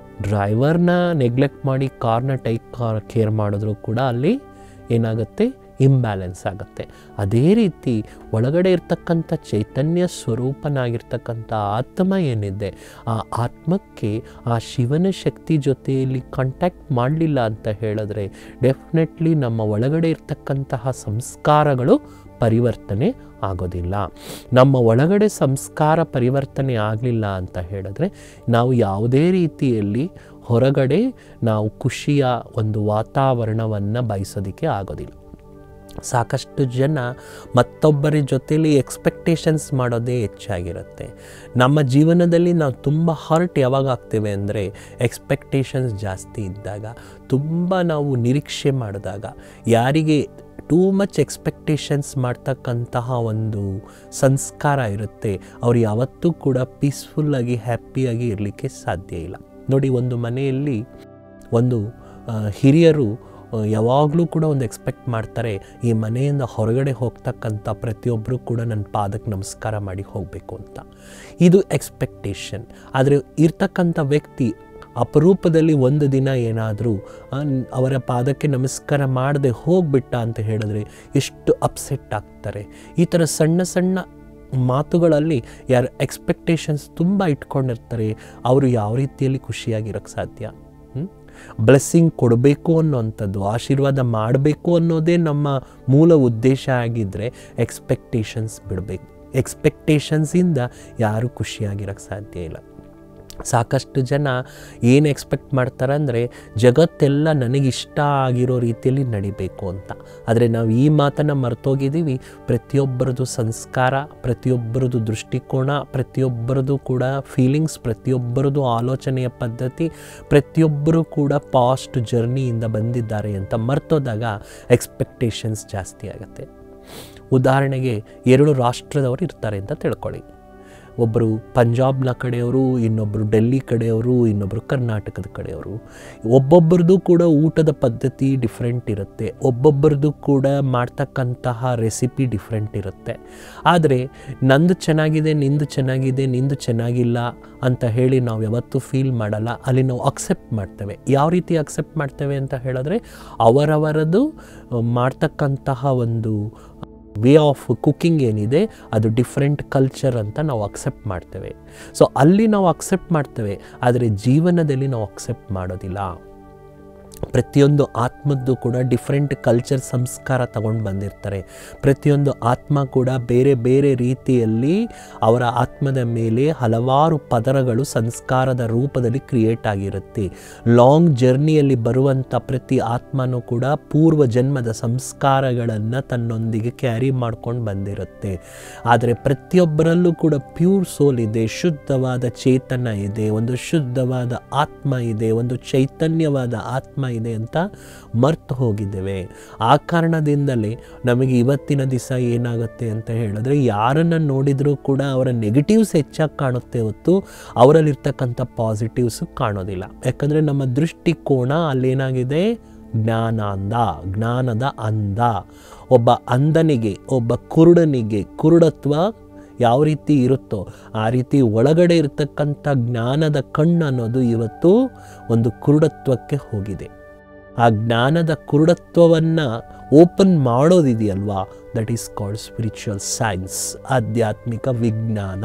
ಡ್ರೈವರ್ನ ನೆಗ್ಲೆಕ್ಟ್ ಮಾಡಿ ಕಾರ್ನ ಟೈಕ್ ಕಾರ್ ಕೇರ್ ಮಾಡಿದ್ರು ಕೂಡ ಅಲ್ಲಿ ಏನಾಗುತ್ತೆ ಇಂಬ್ಯಾಲೆನ್ಸ್ ಆಗುತ್ತೆ ಅದೇ ರೀತಿ ಒಳಗಡೆ ಇರ್ತಕ್ಕಂಥ ಚೈತನ್ಯ ಸ್ವರೂಪನಾಗಿರ್ತಕ್ಕಂಥ ಆತ್ಮ ಏನಿದೆ ಆ ಆತ್ಮಕ್ಕೆ ಆ ಶಿವನ ಶಕ್ತಿ ಜೊತೆಯಲ್ಲಿ ಕಾಂಟ್ಯಾಕ್ಟ್ ಮಾಡಲಿಲ್ಲ ಅಂತ ಹೇಳಿದ್ರೆ ಡೆಫಿನೆಟ್ಲಿ ನಮ್ಮ ಒಳಗಡೆ ಇರ್ತಕ್ಕಂತಹ ಸಂಸ್ಕಾರಗಳು ಪರಿವರ್ತನೆ ಆಗೋದಿಲ್ಲ ನಮ್ಮ ಒಳಗಡೆ ಸಂಸ್ಕಾರ ಪರಿವರ್ತನೆ ಆಗಲಿಲ್ಲ ಅಂತ ಹೇಳಿದ್ರೆ ನಾವು ಯಾವುದೇ ರೀತಿಯಲ್ಲಿ ಹೊರಗಡೆ ನಾವು ಖುಷಿಯ ಒಂದು ವಾತಾವರಣವನ್ನು ಬಯಸೋದಕ್ಕೆ ಆಗೋದಿಲ್ಲ ಸಾಕಷ್ಟು ಜನ ಮತ್ತೊಬ್ಬರ ಜೊತೆಲಿ ಎಕ್ಸ್ಪೆಕ್ಟೇಷನ್ಸ್ ಮಾಡೋದೇ ಹೆಚ್ಚಾಗಿರುತ್ತೆ ನಮ್ಮ ಜೀವನದಲ್ಲಿ ನಾವು ತುಂಬ ಹರ್ಟ್ ಯಾವಾಗ ಆಗ್ತೇವೆ ಅಂದರೆ ಎಕ್ಸ್ಪೆಕ್ಟೇಷನ್ಸ್ ಜಾಸ್ತಿ ಇದ್ದಾಗ ತುಂಬ ನಾವು ನಿರೀಕ್ಷೆ ಮಾಡಿದಾಗ ಯಾರಿಗೆ ಟೂ ಮಚ್ ಎಕ್ಸ್ಪೆಕ್ಟೇಷನ್ಸ್ ಮಾಡ್ತಕ್ಕಂತಹ ಒಂದು ಸಂಸ್ಕಾರ ಇರುತ್ತೆ ಅವ್ರು ಯಾವತ್ತೂ ಕೂಡ ಪೀಸ್ಫುಲ್ಲಾಗಿ ಹ್ಯಾಪಿಯಾಗಿ ಇರಲಿಕ್ಕೆ ಸಾಧ್ಯ ಇಲ್ಲ ನೋಡಿ ಒಂದು ಮನೆಯಲ್ಲಿ ಒಂದು ಆ, ಹಿರಿಯರು ಆ, ಯಾವಾಗಲೂ ಕೂಡ ಒಂದು ಎಕ್ಸ್ಪೆಕ್ಟ್ ಮಾಡ್ತಾರೆ ಈ ಮನೆಯಿಂದ ಹೊರಗಡೆ ಹೋಗ್ತಕ್ಕಂಥ ಪ್ರತಿಯೊಬ್ಬರು ಕೂಡ ನನ್ನ ಪಾದಕ್ಕೆ ನಮಸ್ಕಾರ ಮಾಡಿ ಹೋಗಬೇಕು ಅಂತ ಇದು ಎಕ್ಸ್ಪೆಕ್ಟೇಷನ್ ಆದರೆ ಇರ್ತಕ್ಕಂಥ ವ್ಯಕ್ತಿ ಅಪರೂಪದಲ್ಲಿ ಒಂದು ದಿನ ಏನಾದರೂ ಅವರ ಪಾದಕ್ಕೆ ನಮಸ್ಕಾರ ಮಾಡದೆ ಹೋಗ್ಬಿಟ್ಟ ಅಂತ ಹೇಳಿದ್ರೆ ಎಷ್ಟು ಅಪ್ಸೆಟ್ ಆಗ್ತಾರೆ ಈ ಥರ ಸಣ್ಣ ಸಣ್ಣ ಮಾತುಗಳಲ್ಲಿ ಯಾರು ಎಕ್ಸ್ಪೆಕ್ಟೇಷನ್ಸ್ ತುಂಬ ಇಟ್ಕೊಂಡಿರ್ತಾರೆ ಅವರು ಯಾವ ರೀತಿಯಲ್ಲಿ ಖುಷಿಯಾಗಿರೋಕ್ಕೆ ಸಾಧ್ಯ ಬ್ಲೆಸ್ಸಿಂಗ್ ಕೊಡಬೇಕು ಅನ್ನೋವಂಥದ್ದು ಆಶೀರ್ವಾದ ಮಾಡಬೇಕು ಅನ್ನೋದೇ ನಮ್ಮ ಮೂಲ ಉದ್ದೇಶ ಆಗಿದ್ದರೆ ಎಕ್ಸ್ಪೆಕ್ಟೇಷನ್ಸ್ ಬಿಡಬೇಕು ಎಕ್ಸ್ಪೆಕ್ಟೇಷನ್ಸಿಂದ ಯಾರೂ ಖುಷಿಯಾಗಿರೋಕ್ಕೆ ಸಾಧ್ಯ ಇಲ್ಲ ಸಾಕಷ್ಟು ಜನ ಏನು ಎಕ್ಸ್ಪೆಕ್ಟ್ ಮಾಡ್ತಾರೆ ಅಂದರೆ ಜಗತ್ತೆಲ್ಲ ನನಗಿಷ್ಟ ಆಗಿರೋ ರೀತಿಯಲ್ಲಿ ನಡಿಬೇಕು ಅಂತ ಆದರೆ ನಾವು ಈ ಮಾತನ್ನು ಮರ್ತೋಗಿದ್ದೀವಿ ಪ್ರತಿಯೊಬ್ಬರದು ಸಂಸ್ಕಾರ ಪ್ರತಿಯೊಬ್ಬರದು ದೃಷ್ಟಿಕೋನ ಪ್ರತಿಯೊಬ್ಬರದು ಕೂಡ ಫೀಲಿಂಗ್ಸ್ ಪ್ರತಿಯೊಬ್ಬರದು ಆಲೋಚನೆಯ ಪದ್ಧತಿ ಪ್ರತಿಯೊಬ್ಬರು ಕೂಡ ಪಾಸ್ಟ್ ಜರ್ನಿಯಿಂದ ಬಂದಿದ್ದಾರೆ ಅಂತ ಮರ್ತೋದಾಗ ಎಕ್ಸ್ಪೆಕ್ಟೇಷನ್ಸ್ ಜಾಸ್ತಿ ಆಗುತ್ತೆ ಉದಾಹರಣೆಗೆ ಎರಡು ರಾಷ್ಟ್ರದವರು ಇರ್ತಾರೆ ಅಂತ ತಿಳ್ಕೊಳ್ಳಿ ಒಬ್ಬರು ಪಂಜಾಬ್ನ ಕಡೆಯವರು ಇನ್ನೊಬ್ಬರು ಡೆಲ್ಲಿ ಕಡೆಯವರು ಇನ್ನೊಬ್ಬರು ಕರ್ನಾಟಕದ ಕಡೆಯವರು ಒಬ್ಬೊಬ್ಬರದು ಕೂಡ ಊಟದ ಪದ್ಧತಿ ಡಿಫ್ರೆಂಟ್ ಇರುತ್ತೆ ಒಬ್ಬೊಬ್ಬರದು ಕೂಡ ಮಾಡ್ತಕ್ಕಂತಹ ರೆಸಿಪಿ ಡಿಫ್ರೆಂಟ್ ಇರುತ್ತೆ ಆದರೆ ನಂದು ಚೆನ್ನಾಗಿದೆ ನಿಂದು ಚೆನ್ನಾಗಿದೆ ನಿಂದು ಚೆನ್ನಾಗಿಲ್ಲ ಅಂತ ಹೇಳಿ ನಾವು ಯಾವತ್ತೂ ಫೀಲ್ ಮಾಡಲ್ಲ ಅಲ್ಲಿ ನಾವು ಅಕ್ಸೆಪ್ಟ್ ಮಾಡ್ತೇವೆ ಯಾವ ರೀತಿ ಅಕ್ಸೆಪ್ಟ್ ಮಾಡ್ತೇವೆ ಅಂತ ಹೇಳಿದ್ರೆ ಅವರವರದು ಆ, ಮಾಡ್ತಕ್ಕಂತಹ ಒಂದು ವೇ ಆಫ್ ಕುಕ್ಕಿಂಗ್ ಏನಿದೆ ಅದು ಡಿಫ್ರೆಂಟ್ ಕಲ್ಚರ್ ಅಂತ ನಾವು ಅಕ್ಸೆಪ್ಟ್ ಮಾಡ್ತೇವೆ ಸೊ ಅಲ್ಲಿ ನಾವು ಅಕ್ಸೆಪ್ಟ್ ಮಾಡ್ತೇವೆ ಆದರೆ ಜೀವನದಲ್ಲಿ ನಾವು ಅಕ್ಸೆಪ್ಟ್ ಮಾಡೋದಿಲ್ಲ ಪ್ರತಿಯೊಂದು ಆತ್ಮದ್ದು ಕೂಡ ಡಿಫ್ರೆಂಟ್ ಕಲ್ಚರ್ ಸಂಸ್ಕಾರ ತಗೊಂಡು ಬಂದಿರ್ತಾರೆ ಪ್ರತಿಯೊಂದು ಆತ್ಮ ಕೂಡ ಬೇರೆ ಬೇರೆ ರೀತಿಯಲ್ಲಿ ಅವರ ಆತ್ಮದ ಮೇಲೆ ಹಲವಾರು ಪದರಗಳು ಸಂಸ್ಕಾರದ ರೂಪದಲ್ಲಿ ಕ್ರಿಯೇಟ್ ಆಗಿರುತ್ತೆ ಲಾಂಗ್ ಜರ್ನಿಯಲ್ಲಿ ಬರುವಂಥ ಪ್ರತಿ ಆತ್ಮನೂ ಕೂಡ ಪೂರ್ವ ಜನ್ಮದ ಸಂಸ್ಕಾರಗಳನ್ನು ತನ್ನೊಂದಿಗೆ ಕ್ಯಾರಿ ಮಾಡ್ಕೊಂಡು ಬಂದಿರುತ್ತೆ ಆದರೆ ಪ್ರತಿಯೊಬ್ಬರಲ್ಲೂ ಕೂಡ ಪ್ಯೂರ್ ಸೋಲ್ ಇದೆ ಶುದ್ಧವಾದ ಚೇತನ ಇದೆ ಒಂದು ಶುದ್ಧವಾದ ಆತ್ಮ ಇದೆ ಒಂದು ಚೈತನ್ಯವಾದ ಆತ್ಮ ಇದೆ ಅಂತ ಮರ್ತು ಹೋಗಿದ್ದೇವೆ ಆ ಕಾರಣದಿಂದಲೇ ನಮಗೆ ಇವತ್ತಿನ ದಿವಸ ಏನಾಗುತ್ತೆ ಅಂತ ಹೇಳಿದ್ರೆ ಯಾರನ್ನು ನೋಡಿದರೂ ಕೂಡ ಅವರ ನೆಗೆಟಿವ್ಸ್ ಹೆಚ್ಚಾಗಿ ಕಾಣುತ್ತೆ ಹೊತ್ತು ಅವರಲ್ಲಿರ್ತಕ್ಕಂಥ ಪಾಸಿಟಿವ್ಸು ಕಾಣೋದಿಲ್ಲ ಯಾಕಂದರೆ ನಮ್ಮ ದೃಷ್ಟಿಕೋನ ಅಲ್ಲೇನಾಗಿದೆ ಜ್ಞಾನಾಂಧ ಜ್ಞಾನದ ಅಂಧ ಒಬ್ಬ ಅಂಧನಿಗೆ ಒಬ್ಬ ಕುರುಡನಿಗೆ ಕುರುಡತ್ವ ಯಾವ ರೀತಿ ಇರುತ್ತೋ ಆ ರೀತಿ ಒಳಗಡೆ ಇರತಕ್ಕಂಥ ಜ್ಞಾನದ ಕಣ್ಣು ಅನ್ನೋದು ಇವತ್ತು ಒಂದು ಕುರುಡತ್ವಕ್ಕೆ ಹೋಗಿದೆ ಆ ಜ್ಞಾನದ ಕುರುಡತ್ವವನ್ನು ಓಪನ್ ಮಾಡೋದಿದೆಯಲ್ವಾ that is called spiritual science ಆಧ್ಯಾತ್ಮಿಕ ವಿಜ್ಞಾನ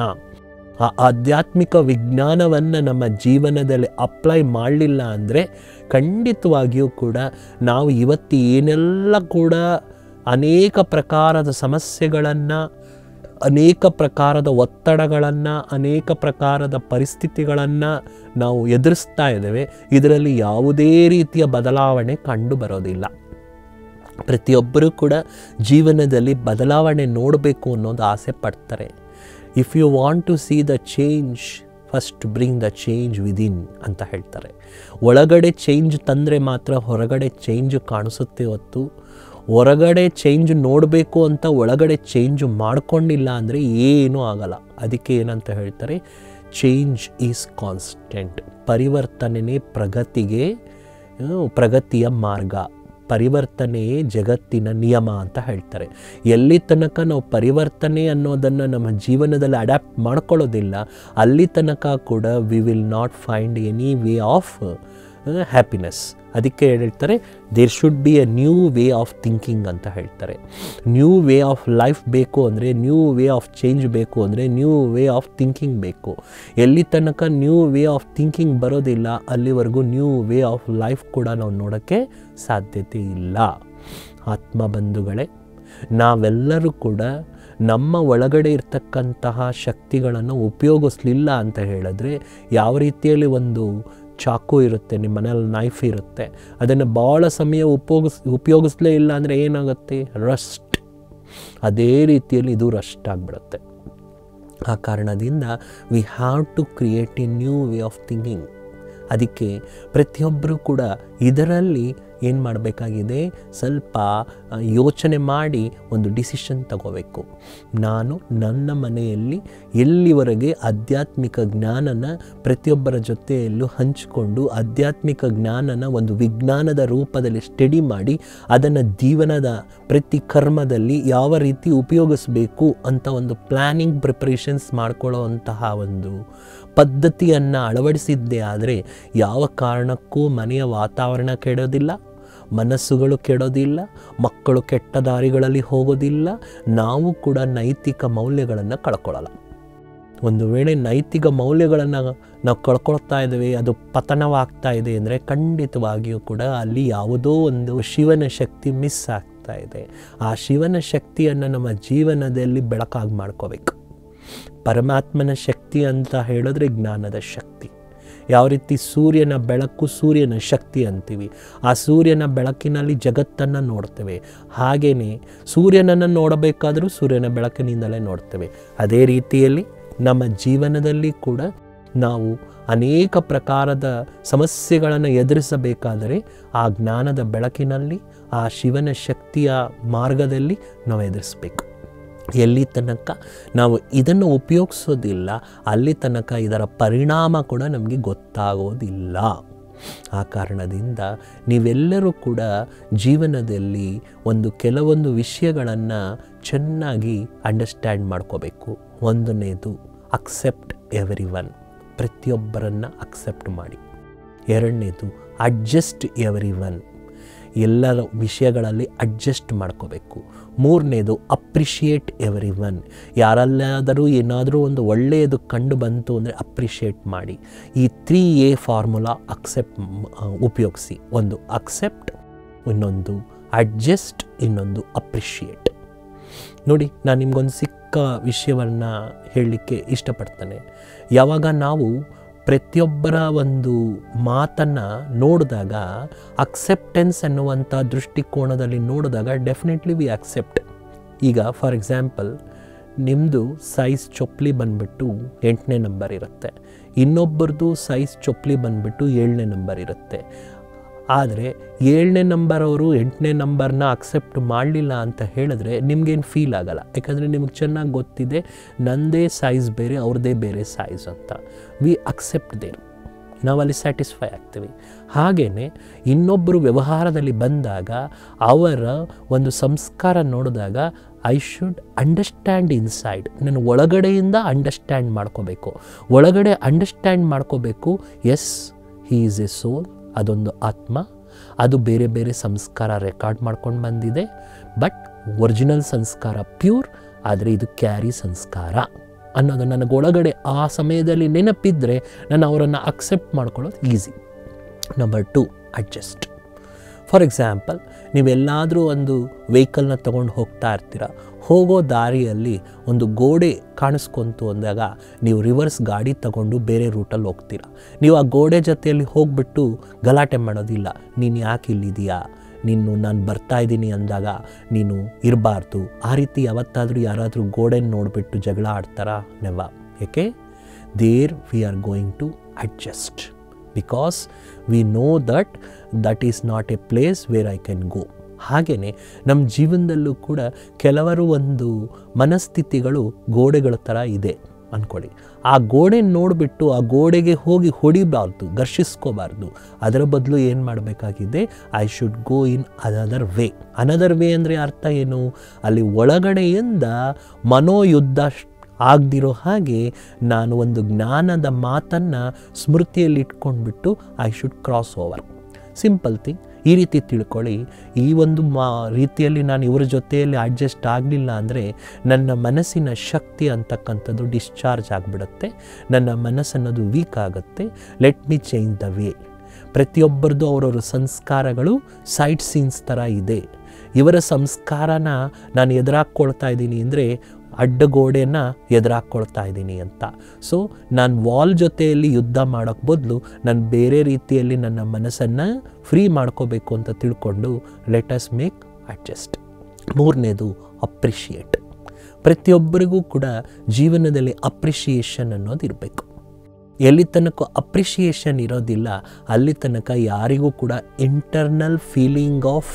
ಆ ಆಧ್ಯಾತ್ಮಿಕ ವಿಜ್ಞಾನವನ್ನು ನಮ್ಮ ಜೀವನದಲ್ಲಿ ಅಪ್ಲೈ ಮಾಡಲಿಲ್ಲ ಅಂದರೆ ಖಂಡಿತವಾಗಿಯೂ ಕೂಡ ನಾವು ಇವತ್ತು ಏನೆಲ್ಲ ಕೂಡ ಅನೇಕ ಪ್ರಕಾರದ ಸಮಸ್ಯೆಗಳನ್ನು ಅನೇಕ ಪ್ರಕಾರದ ಒತ್ತಡಗಳನ್ನು ಅನೇಕ ಪ್ರಕಾರದ ಪರಿಸ್ಥಿತಿಗಳನ್ನು ನಾವು ಎದುರಿಸ್ತಾ ಇದ್ದೇವೆ ಇದರಲ್ಲಿ ಯಾವುದೇ ರೀತಿಯ ಬದಲಾವಣೆ ಕಂಡು ಬರೋದಿಲ್ಲ ಪ್ರತಿಯೊಬ್ಬರೂ ಕೂಡ ಜೀವನದಲ್ಲಿ ಬದಲಾವಣೆ ನೋಡಬೇಕು ಅನ್ನೋದು ಆಸೆ ಪಡ್ತಾರೆ if you want to see the change first bring the change within ಅಂತ ಹೇಳ್ತಾರೆ ಒಳಗಡೆ ಚೇಂಜ್ ತಂದರೆ ಮಾತ್ರ ಹೊರಗಡೆ ಚೇಂಜ್ ಕಾಣಿಸುತ್ತೆ ಹೊತ್ತು ಹೊರಗಡೆ ಚೇಂಜ್ ನೋಡಬೇಕು ಅಂತ ಒಳಗಡೆ ಚೇಂಜ್ ಮಾಡ್ಕೊಂಡಿಲ್ಲ ಅಂದರೆ ಏನೂ ಆಗಲ್ಲ ಅದಕ್ಕೆ ಏನಂತ ಹೇಳ್ತಾರೆ ಚೇಂಜ್ ಈಸ್ ಕಾನ್ಸ್ಟೆಂಟ್ ಪರಿವರ್ತನೆಯೇ ಪ್ರಗತಿಗೆ ಆ, ಪ್ರಗತಿಯ ಮಾರ್ಗ ಪರಿವರ್ತನೆಯೇ ಜಗತ್ತಿನ ನಿಯಮ ಅಂತ ಹೇಳ್ತಾರೆ ಎಲ್ಲಿ ತನಕ ನಾವು ಪರಿವರ್ತನೆ ಅನ್ನೋದನ್ನು ನಮ್ಮ ಜೀವನದಲ್ಲಿ ಅಡ್ಯಾಪ್ಟ್ ಮಾಡ್ಕೊಳ್ಳೋದಿಲ್ಲ ಅಲ್ಲಿ ತನಕ ಕೂಡ we will not find any way of happiness ಅದಕ್ಕೆ ಹೇಳ್ತಾರೆ there should be a new way of thinking ಅಂತ ಹೇಳ್ತಾರೆ ನ್ಯೂ ವೇ ಆಫ್ ಲೈಫ್ ಬೇಕು ಅಂದರೆ ನ್ಯೂ ವೇ ಆಫ್ ಚೇಂಜ್ ಬೇಕು ಅಂದರೆ ನ್ಯೂ ವೇ ಆಫ್ ಥಿಂಕಿಂಗ್ ಬೇಕು ಎಲ್ಲಿ ತನಕ ನ್ಯೂ ವೇ ಆಫ್ ಥಿಂಕಿಂಗ್ ಬರೋದಿಲ್ಲ ಅಲ್ಲಿವರೆಗೂ ನ್ಯೂ ವೇ ಆಫ್ ಲೈಫ್ ಕೂಡ ನಾವು ನೋಡೋಕ್ಕೆ ಸಾಧ್ಯತೆ ಇಲ್ಲ ಆತ್ಮ ಬಂಧುಗಳೇ ನಾವೆಲ್ಲರೂ ಕೂಡ ನಮ್ಮ ಒಳಗಡೆ ಇರ್ತಕ್ಕಂತಹ ಶಕ್ತಿಗಳನ್ನು ಉಪಯೋಗಿಸ್ಲಿಲ್ಲ ಅಂತ ಹೇಳಿದ್ರೆ ಯಾವ ರೀತಿಯಲ್ಲಿ ಒಂದು ಚಾಕು ಇರುತ್ತೆ ನಿಮ್ಮ ಮನೇಲಿ ನೈಫ್ ಇರುತ್ತೆ ಅದನ್ನು ಭಾಳ ಸಮಯ ಉಪಯೋಗಿಸ್ ಉಪಯೋಗಿಸ್ಲೇ ಇಲ್ಲ ಅಂದರೆ ಏನಾಗುತ್ತೆ ರಸ್ಟ್ ಅದೇ ರೀತಿಯಲ್ಲಿ ಇದು ರಸ್ಟ್ ಆಗಿಬಿಡುತ್ತೆ ಆ ಕಾರಣದಿಂದ we have to create a new way of thinking ಅದಕ್ಕೆ ಪ್ರತಿಯೊಬ್ಬರೂ ಕೂಡ ಇದರಲ್ಲಿ ಏನು ಮಾಡಬೇಕಾಗಿದೆ ಸ್ವಲ್ಪ ಆ, ಯೋಚನೆ ಮಾಡಿ ಒಂದು ಡಿಸಿಷನ್ ತಗೋಬೇಕು ನಾನು ನನ್ನ ಮನೆಯಲ್ಲಿ ಎಲ್ಲಿವರೆಗೆ ಆಧ್ಯಾತ್ಮಿಕ ಜ್ಞಾನನ ಪ್ರತಿಯೊಬ್ಬರ ಜೊತೆಯಲ್ಲೂ ಹಂಚಿಕೊಂಡು ಆಧ್ಯಾತ್ಮಿಕ ಜ್ಞಾನನ ಒಂದು ವಿಜ್ಞಾನದ ರೂಪದಲ್ಲಿ ಸ್ಟಡಿ ಮಾಡಿ ಅದನ್ನು ಜೀವನದ ಪ್ರತಿ ಕರ್ಮದಲ್ಲಿ ಯಾವ ರೀತಿ ಉಪಯೋಗಿಸಬೇಕು ಅಂತ ಒಂದು ಪ್ಲ್ಯಾನಿಂಗ್ ಪ್ರಿಪರೇಷನ್ಸ್ ಮಾಡ್ಕೊಳ್ಳೋ ಅಂತಹ ಒಂದು ಪದ್ಧತಿಯನ್ನು ಅಳವಡಿಸಿದ್ದೇ ಆದರೆ ಯಾವ ಕಾರಣಕ್ಕೂ ಮನೆಯ ವಾತಾವರಣ ಕೆಡೋದಿಲ್ಲ ಮನಸ್ಸುಗಳು ಕೆಡೋದಿಲ್ಲ ಮಕ್ಕಳು ಕೆಟ್ಟ ದಾರಿಗಳಲ್ಲಿ ಹೋಗೋದಿಲ್ಲ ನಾವು ಕೂಡ ನೈತಿಕ ಮೌಲ್ಯಗಳನ್ನು ಕಳ್ಕೊಳ್ಳಲ್ಲ ಒಂದು ವೇಳೆ ನೈತಿಕ ಮೌಲ್ಯಗಳನ್ನು ನಾವು ಕಳ್ಕೊಳ್ತಾ ಇದ್ದೇವೆ ಅದು ಪತನವಾಗ್ತಾ ಇದೆ ಅಂದರೆ ಖಂಡಿತವಾಗಿಯೂ ಕೂಡ ಅಲ್ಲಿ ಯಾವುದೋ ಒಂದು ಶಿವನ ಶಕ್ತಿ ಮಿಸ್ ಆಗ್ತಾ ಇದೆ ಆ ಶಿವನ ಶಕ್ತಿಯನ್ನು ನಮ್ಮ ಜೀವನದಲ್ಲಿ ಬೆಳಕಾಗಿ ಮಾಡ್ಕೋಬೇಕು ಪರಮಾತ್ಮನ ಶಕ್ತಿ ಅಂತ ಹೇಳಿದ್ರೆ ಜ್ಞಾನದ ಶಕ್ತಿ ಯಾವ ರೀತಿ ಸೂರ್ಯನ ಬೆಳಕು ಸೂರ್ಯನ ಶಕ್ತಿ ಅಂತೀವಿ ಆ ಸೂರ್ಯನ ಬೆಳಕಿನಲ್ಲಿ ಜಗತ್ತನ್ನು ನೋಡ್ತೇವೆ ಹಾಗೆಯೇ ಸೂರ್ಯನನ್ನು ನೋಡಬೇಕಾದರೂ ಸೂರ್ಯನ ಬೆಳಕಿನಿಂದಲೇ ನೋಡ್ತೇವೆ ಅದೇ ರೀತಿಯಲ್ಲಿ ನಮ್ಮ ಜೀವನದಲ್ಲಿ ಕೂಡ ನಾವು ಅನೇಕ ಪ್ರಕಾರದ ಸಮಸ್ಯೆಗಳನ್ನು ಎದುರಿಸಬೇಕಾದರೆ ಆ ಜ್ಞಾನದ ಬೆಳಕಿನಲ್ಲಿ ಆ ಶಿವನ ಶಕ್ತಿಯ ಮಾರ್ಗದಲ್ಲಿ ನಾವು ಎದುರಿಸಬೇಕು ಎಲ್ಲಿ ತನಕ ನಾವು ಇದನ್ನು ಉಪಯೋಗಿಸೋದಿಲ್ಲ ಅಲ್ಲಿ ತನಕ ಇದರ ಪರಿಣಾಮ ಕೂಡ ನಮಗೆ ಗೊತ್ತಾಗೋದಿಲ್ಲ ಆ ಕಾರಣದಿಂದ ನೀವೆಲ್ಲರೂ ಕೂಡ ಜೀವನದಲ್ಲಿ ಒಂದು ಕೆಲವೊಂದು ವಿಷಯಗಳನ್ನು ಚೆನ್ನಾಗಿ ಅಂಡರ್ಸ್ಟ್ಯಾಂಡ್ ಮಾಡ್ಕೋಬೇಕು ಒಂದನೇದು ಅಕ್ಸೆಪ್ಟ್ ಎವ್ರಿ ಒನ್ ಪ್ರತಿಯೊಬ್ಬರನ್ನು ಅಕ್ಸೆಪ್ಟ್ ಮಾಡಿ ಎರಡನೇದು ಅಡ್ಜಸ್ಟ್ ಎವ್ರಿ ಒನ್ ಎಲ್ಲರ ವಿಷಯಗಳಲ್ಲಿ ಅಡ್ಜಸ್ಟ್ ಮಾಡ್ಕೋಬೇಕು ಮೂರನೇದು ಅಪ್ರಿಷಿಯೇಟ್ ಎವ್ರಿ ಒನ್ ಯಾರಲ್ಲಾದರೂ ಏನಾದರೂ ಒಂದು ಒಳ್ಳೆಯದು ಕಂಡು ಬಂತು ಅಂದರೆ ಅಪ್ರಿಷಿಯೇಟ್ ಮಾಡಿ ಈ ತ್ರೀ ಎ ಫಾರ್ಮುಲಾ ಅಕ್ಸೆಪ್ಟ್ ಉಪಯೋಗಿಸಿ ಒಂದು ಅಕ್ಸೆಪ್ಟ್ ಇನ್ನೊಂದು ಅಡ್ಜಸ್ಟ್ ಇನ್ನೊಂದು ಅಪ್ರಿಷಿಯೇಟ್ ನೋಡಿ ನಾನು ನಿಮ್ಗೊಂದು ಸಿಕ್ಕ ವಿಷಯವನ್ನು ಹೇಳಲಿಕ್ಕೆ ಇಷ್ಟಪಡ್ತೇನೆ ಯಾವಾಗ ನಾವು ಪ್ರತಿಯೊಬ್ಬರ ಒಂದು ಮಾತನ್ನು ನೋಡಿದಾಗ ಅಕ್ಸೆಪ್ಟೆನ್ಸ್ ಅನ್ನುವಂಥ ದೃಷ್ಟಿಕೋನದಲ್ಲಿ ನೋಡಿದಾಗ ಡೆಫಿನೆಟ್ಲಿ ವಿ ಅಕ್ಸೆಪ್ಟ್ ಈಗ ಫಾರ್ ಎಕ್ಸಾಂಪಲ್ ನಿಮ್ಮದು ಸೈಜ್ ಚೊಪ್ಲಿ ಬಂದುಬಿಟ್ಟು ಎಂಟನೇ ನಂಬರ್ ಇರುತ್ತೆ ಇನ್ನೊಬ್ಬರದು ಸೈಜ್ ಚೊಪ್ಲಿ ಬಂದುಬಿಟ್ಟು ಏಳನೇ ನಂಬರ್ ಇರುತ್ತೆ ಆದರೆ ಏಳನೇ ನಂಬರ್ ಅವರು ಎಂಟನೇ ನಂಬರ್ನ ಅಕ್ಸೆಪ್ಟ್ ಮಾಡಲಿಲ್ಲ ಅಂತ ಹೇಳಿದ್ರೆ ನಿಮ್ಗೇನು ಫೀಲ್ ಆಗಲ್ಲ ಯಾಕಂದರೆ ನಿಮಗೆ ಚೆನ್ನಾಗಿ ಗೊತ್ತಿದೆ ನಂದೇ ಸೈಜ್ ಬೇರೆ ಅವ್ರದ್ದೇ ಬೇರೆ ಸೈಜ್ ಅಂತ ವಿ ಅಕ್ಸೆಪ್ಟ್ ದೇರ್ ನಾವಲ್ಲಿ ಸ್ಯಾಟಿಸ್ಫೈ ಆಗ್ತೀವಿ ಹಾಗೆಯೇ ಇನ್ನೊಬ್ಬರು ವ್ಯವಹಾರದಲ್ಲಿ ಬಂದಾಗ ಅವರ ಒಂದು ಸಂಸ್ಕಾರ ನೋಡಿದಾಗ ಐ ಶುಡ್ ಅಂಡರ್ಸ್ಟ್ಯಾಂಡ್ ಇನ್ಸೈಡ್ ನಾನು ಒಳಗಡೆಯಿಂದ ಅಂಡರ್ಸ್ಟ್ಯಾಂಡ್ ಮಾಡ್ಕೋಬೇಕು ಒಳಗಡೆ ಅಂಡರ್ಸ್ಟ್ಯಾಂಡ್ ಮಾಡ್ಕೋಬೇಕು as he is a soul ಅದೊಂದು ಆತ್ಮ ಅದು ಬೇರೆ ಬೇರೆ ಸಂಸ್ಕಾರ ರೆಕಾರ್ಡ್ ಮಾಡ್ಕೊಂಡು ಬಂದಿದೆ ಬಟ್ ಒರಿಜಿನಲ್ ಸಂಸ್ಕಾರ ಪ್ಯೂರ್ ಆದರೆ ಇದು ಕ್ಯಾರಿ ಸಂಸ್ಕಾರ ಅನ್ನೋದು ನನಗೆ ಒಳಗಡೆ ಆ ಸಮಯದಲ್ಲಿ ನೆನಪಿದ್ದರೆ ನಾನು ಅವರನ್ನು ಅಕ್ಸೆಪ್ಟ್ ಮಾಡ್ಕೊಳ್ಳೋದು easy number two adjust for example ನೀವೆಲ್ಲಾದರೂ ಒಂದು ವೆಹಿಕಲ್ನ ತೊಗೊಂಡು ಹೋಗ್ತಾ ಇರ್ತೀರ ಹೋಗೋ ದಾರಿಯಲ್ಲಿ ಒಂದು ಗೋಡೆ ಕಾಣಿಸ್ಕೊಂತು ಅಂದಾಗ ನೀವು ರಿವರ್ಸ್ ಗಾಡಿ ತಗೊಂಡು ಬೇರೆ ರೂಟಲ್ಲಿ ಹೋಗ್ತೀರ ನೀವು ಆ ಗೋಡೆ ಜೊತೆಯಲ್ಲಿ ಹೋಗ್ಬಿಟ್ಟು ಗಲಾಟೆ ಮಾಡೋದಿಲ್ಲ ನೀನು ಯಾಕೆ ಇಲ್ಲಿದೆಯಾ ನೀನು ನಾನು ಬರ್ತಾ ಇದ್ದೀನಿ ಅಂದಾಗ ನೀನು ಇರಬಾರ್ದು ಆ ರೀತಿ ಯಾವತ್ತಾದರೂ ಯಾರಾದರೂ ಗೋಡೆನ ನೋಡಿಬಿಟ್ಟು ಜಗಳ ಆಡ್ತಾರಾ ನೆವ ಏಕೆ there we are going to adjust because we know that that is not a place where I can go ಹಾಗೆಯೇ ನಮ್ಮ ಜೀವನದಲ್ಲೂ ಕೂಡ ಕೆಲವರು ಒಂದು ಮನಸ್ಥಿತಿಗಳು ಗೋಡೆಗಳ ಥರ ಇದೆ ಅಂದ್ಕೊಳ್ಳಿ ಆ ಗೋಡೆ ನೋಡಿಬಿಟ್ಟು ಆ ಗೋಡೆಗೆ ಹೋಗಿ ಹೊಡಿಬಾರ್ದು ಘರ್ಷಿಸ್ಕೋಬಾರ್ದು ಅದರ ಬದಲು ಏನು ಮಾಡಬೇಕಾಗಿದೆ I should go in another way another way ಅಂದರೆ ಅರ್ಥ ಏನು ಅಲ್ಲಿ ಒಳಗಡೆಯಿಂದ ಮನೋಯುದ್ಧ ಆಗದಿರೋ ಹಾಗೆ ನಾನು ಒಂದು ಜ್ಞಾನದ ಮಾತನ್ನು ಸ್ಮೃತಿಯಲ್ಲಿ ಇಟ್ಕೊಂಡ್ಬಿಟ್ಟು I should cross over simple thing ಈ ರೀತಿ ತಿಳ್ಕೊಳ್ಳಿ ಈ ಒಂದು ಮಾ ರೀತಿಯಲ್ಲಿ ನಾನು ಇವರ ಜೊತೆಯಲ್ಲಿ ಅಡ್ಜಸ್ಟ್ ಆಗಲಿಲ್ಲ ಅಂದರೆ ನನ್ನ ಮನಸ್ಸಿನ ಶಕ್ತಿ ಅಂತಕ್ಕಂಥದ್ದು ಡಿಸ್ಚಾರ್ಜ್ ಆಗಿಬಿಡುತ್ತೆ ನನ್ನ ಮನಸ್ಸನ್ನೋದು ವೀಕ್ ಆಗುತ್ತೆ let me change the way ಪ್ರತಿಯೊಬ್ಬರದ್ದು ಅವರವ್ರ ಸಂಸ್ಕಾರಗಳು ಸೈಡ್ ಸೀನ್ಸ್ ಥರ ಇದೆ ಇವರ ಸಂಸ್ಕಾರನ ನಾನು ಎದುರಾಕ್ಕೊಳ್ತಾ ಇದ್ದೀನಿ ಅಂದರೆ ಅಡ್ಡಗೋಡೆಯನ್ನು ಎದುರಾಕ್ಕೊಳ್ತಾ ಇದ್ದೀನಿ ಅಂತ ಸೊ ನಾನು ವಾಲ್ ಜೊತೆಯಲ್ಲಿ ಯುದ್ಧ ಮಾಡೋಕ್ಕೆ ಬದಲು ನಾನು ಬೇರೆ ರೀತಿಯಲ್ಲಿ ನನ್ನ ಮನಸ್ಸನ್ನು ಫ್ರೀ ಮಾಡ್ಕೋಬೇಕು ಅಂತ ತಿಳ್ಕೊಂಡು ಲೆಟ್ ಅಸ್ ಮೇಕ್ ಅಡ್ಜಸ್ಟ್ ಮೂರನೇದು ಅಪ್ರಿಷಿಯೇಟ್ ಪ್ರತಿಯೊಬ್ಬರಿಗೂ ಕೂಡ ಜೀವನದಲ್ಲಿ ಅಪ್ರಿಷಿಯೇಷನ್ ಅನ್ನೋದು ಇರಬೇಕು ಎಲ್ಲಿ ತನಕ ಅಪ್ರಿಷಿಯೇಷನ್ ಇರೋದಿಲ್ಲ ಅಲ್ಲಿ ತನಕ ಯಾರಿಗೂ ಕೂಡ internal feeling of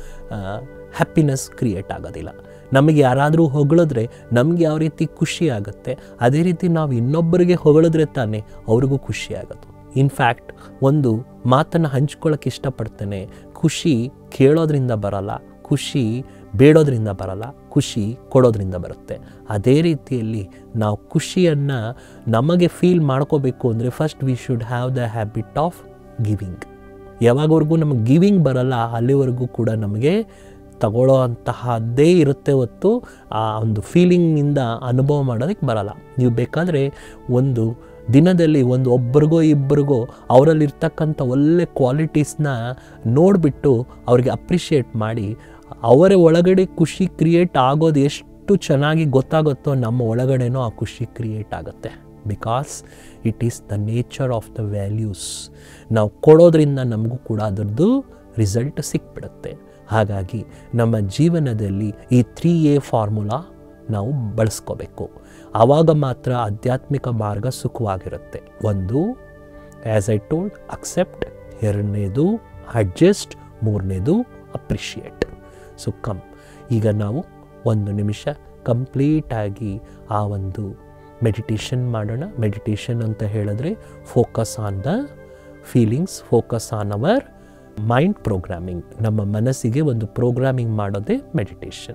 happiness create ಆಗೋದಿಲ್ಲ ನಮಗೆ ಯಾರಾದರೂ ಹೊಗಳಿದ್ರೆ ನಮಗೆ ಯಾವ ರೀತಿ ಖುಷಿ ಆಗುತ್ತೆ ಅದೇ ರೀತಿ ನಾವು ಇನ್ನೊಬ್ಬರಿಗೆ ಹೊಗಳಿದ್ರೆ ತಾನೇ ಅವ್ರಿಗೂ ಖುಷಿ ಆಗೋದು ಇನ್ಫ್ಯಾಕ್ಟ್ ಒಂದು ಮಾತನ್ನು ಹಂಚ್ಕೊಳ್ಳೋಕೆ ಇಷ್ಟಪಡ್ತೇನೆ ಖುಷಿ ಕೇಳೋದ್ರಿಂದ ಬರಲ್ಲ ಖುಷಿ ಬೇಡೋದ್ರಿಂದ ಬರಲ್ಲ ಖುಷಿ ಕೊಡೋದ್ರಿಂದ ಬರುತ್ತೆ ಅದೇ ರೀತಿಯಲ್ಲಿ ನಾವು ಖುಷಿಯನ್ನು ನಮಗೆ ಫೀಲ್ ಮಾಡ್ಕೋಬೇಕು ಅಂದರೆ first we should have the habit of giving ಯಾವಾಗವರೆಗೂ ನಮಗೆ ಗಿವಿಂಗ್ ಬರಲ್ಲ ಅಲ್ಲಿವರೆಗೂ ಕೂಡ ನಮಗೆ ತಗೊಳ್ಳೋ ಅಂತಹದ್ದೇ ಇರುತ್ತೆ ಹೊತ್ತು ಆ ಒಂದು ಫೀಲಿಂಗ್ನಿಂದ ಅನುಭವ ಮಾಡೋದಕ್ಕೆ ಬರಲ್ಲ ನೀವು ಬೇಕಾದರೆ ಒಂದು ದಿನದಲ್ಲಿ ಒಂದು ಒಬ್ಬರಿಗೋ ಇಬ್ಬರಿಗೋ ಅವರಲ್ಲಿರ್ತಕ್ಕಂಥ ಒಳ್ಳೆ ಕ್ವಾಲಿಟೀಸ್ನ ನೋಡಿಬಿಟ್ಟು ಅವ್ರಿಗೆ ಅಪ್ರಿಷಿಯೇಟ್ ಮಾಡಿ ಅವರ ಒಳಗಡೆ ಖುಷಿ ಕ್ರಿಯೇಟ್ ಆಗೋದು ಎಷ್ಟು ಚೆನ್ನಾಗಿ ಗೊತ್ತಾಗುತ್ತೋ ನಮ್ಮ ಒಳಗಡೆನೂ ಆ ಖುಷಿ ಕ್ರಿಯೇಟ್ ಆಗುತ್ತೆ because it is the nature of the values ನಾವು ಕೊಡೋದ್ರಿಂದ ನಮಗೂ ಕೂಡ ಅದರದ್ದು ರಿಸಲ್ಟ್ ಸಿಕ್ಬಿಡುತ್ತೆ ಹಾಗಾಗಿ ನಮ್ಮ ಜೀವನದಲ್ಲಿ ಈ ತ್ರೀ ಎ ಫಾರ್ಮುಲಾ ನಾವು ಬಳಸ್ಕೋಬೇಕು ಆವಾಗ ಮಾತ್ರ ಆಧ್ಯಾತ್ಮಿಕ ಮಾರ್ಗ ಸುಖವಾಗಿರುತ್ತೆ ಒಂದು ಆ್ಯಸ್ ಐ ಟೋಲ್ಡ್ ಅಕ್ಸೆಪ್ಟ್ ಎರಡನೇದು ಅಡ್ಜಸ್ಟ್ ಮೂರನೇದು ಅಪ್ರಿಷಿಯೇಟ್ ಸೊ ಕಮ್ ಈಗ ನಾವು ಒಂದು ನಿಮಿಷ ಕಂಪ್ಲೀಟಾಗಿ ಆ ಒಂದು ಮೆಡಿಟೇಷನ್ ಮಾಡೋಣ ಮೆಡಿಟೇಷನ್ ಅಂತ ಹೇಳಿದ್ರೆ focus on the feelings focus on our mind programming ನಮ್ಮ ಮನಸ್ಸಿಗೆ ಒಂದು ಪ್ರೋಗ್ರಾಮಿಂಗ್ ಮಾಡೋದೇ ಮೆಡಿಟೇಷನ್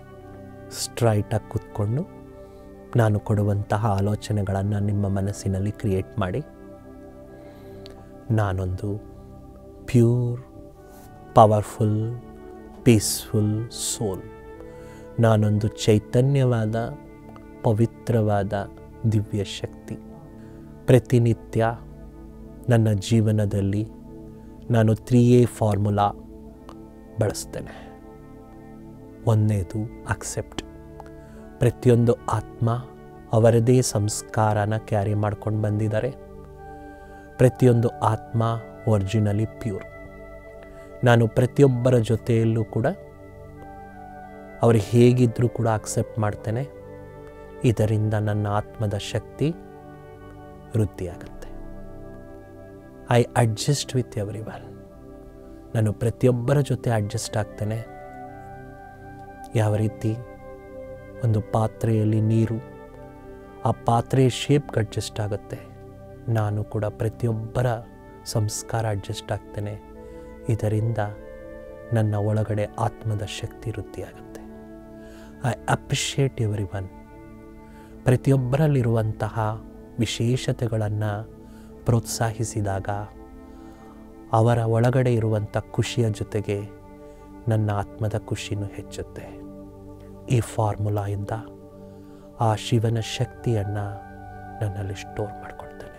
ಸ್ಟ್ರೈಟಾಗಿ ಕೂತ್ಕೊಂಡು ನಾನು ಕೊಡುವಂತಹ ಆಲೋಚನೆಗಳನ್ನು ನಿಮ್ಮ ಮನಸ್ಸಿನಲ್ಲಿ ಕ್ರಿಯೇಟ್ ಮಾಡಿ ನಾನೊಂದು ಪ್ಯೂರ್ ಪವರ್ಫುಲ್ ಪೀಸ್ಫುಲ್ ಸೋಲ್ ನಾನೊಂದು ಚೈತನ್ಯವಾದ ಪವಿತ್ರವಾದ ದಿವ್ಯ ಶಕ್ತಿ ಪ್ರತಿನಿತ್ಯ ನನ್ನ ಜೀವನದಲ್ಲಿ ನಾನು ತ್ರೀ ಎ ಫಾರ್ಮುಲಾ ಬಳಸ್ತೇನೆ ಒಂದನೇದು ಅಕ್ಸೆಪ್ಟ್ ಪ್ರತಿಯೊಂದು ಆತ್ಮ ಅವರದೇ ಸಂಸ್ಕಾರನ ಕ್ಯಾರಿ ಮಾಡ್ಕೊಂಡು ಬಂದಿದ್ದಾರೆ ಪ್ರತಿಯೊಂದು ಆತ್ಮ ಒರಿಜಿನಲಿ ಪ್ಯೂರ್ ನಾನು ಪ್ರತಿಯೊಬ್ಬರ ಜೊತೆಯಲ್ಲೂ ಕೂಡ ಅವರು ಹೇಗಿದ್ದರೂ ಕೂಡ ಅಕ್ಸೆಪ್ಟ್ ಮಾಡ್ತೇನೆ ಇದರಿಂದ ನನ್ನ ಆತ್ಮದ ಶಕ್ತಿ ವೃದ್ಧಿಯಾಗುತ್ತೆ I adjust with everyone ನಾನು ಪ್ರತಿಯೊಬ್ಬರ ಜೊತೆ ಅಡ್ಜಸ್ಟ್ ಆಗ್ತೇನೆ ಯಾವ ರೀತಿ ಒಂದು ಪಾತ್ರೆಯಲ್ಲಿ ನೀರು ಆ ಪಾತ್ರೆಯ ಶೇಪ್ಗೆ ಅಡ್ಜಸ್ಟ್ ಆಗುತ್ತೆ ನಾನು ಕೂಡ ಪ್ರತಿಯೊಬ್ಬರ ಸಂಸ್ಕಾರ ಅಡ್ಜಸ್ಟ್ ಆಗ್ತೇನೆ ಇದರಿಂದ ನನ್ನ ಒಳಗಡೆ ಆತ್ಮದ ಶಕ್ತಿ ವೃದ್ಧಿಯಾಗುತ್ತೆ ಐ ಅಪ್ರಿಷಿಯೇಟ್ ಎವ್ರಿ ಒನ್ ಪ್ರತಿಯೊಬ್ಬರಲ್ಲಿರುವಂತಹ ವಿಶೇಷತೆಗಳನ್ನು ಪ್ರೋತ್ಸಾಹಿಸಿದಾಗ ಅವರ ಒಳಗಡೆ ಇರುವಂಥ ಖುಷಿಯ ಜೊತೆಗೆ ನನ್ನ ಆತ್ಮದ ಖುಷಿನೂ ಹೆಚ್ಚುತ್ತೆ ಈ ಫಾರ್ಮುಲಾಯಿಂದ ಆ ಶಿವನ ಶಕ್ತಿಯನ್ನು ನನ್ನಲ್ಲಿ ಸ್ಟೋರ್ ಮಾಡ್ಕೊಳ್ತೇನೆ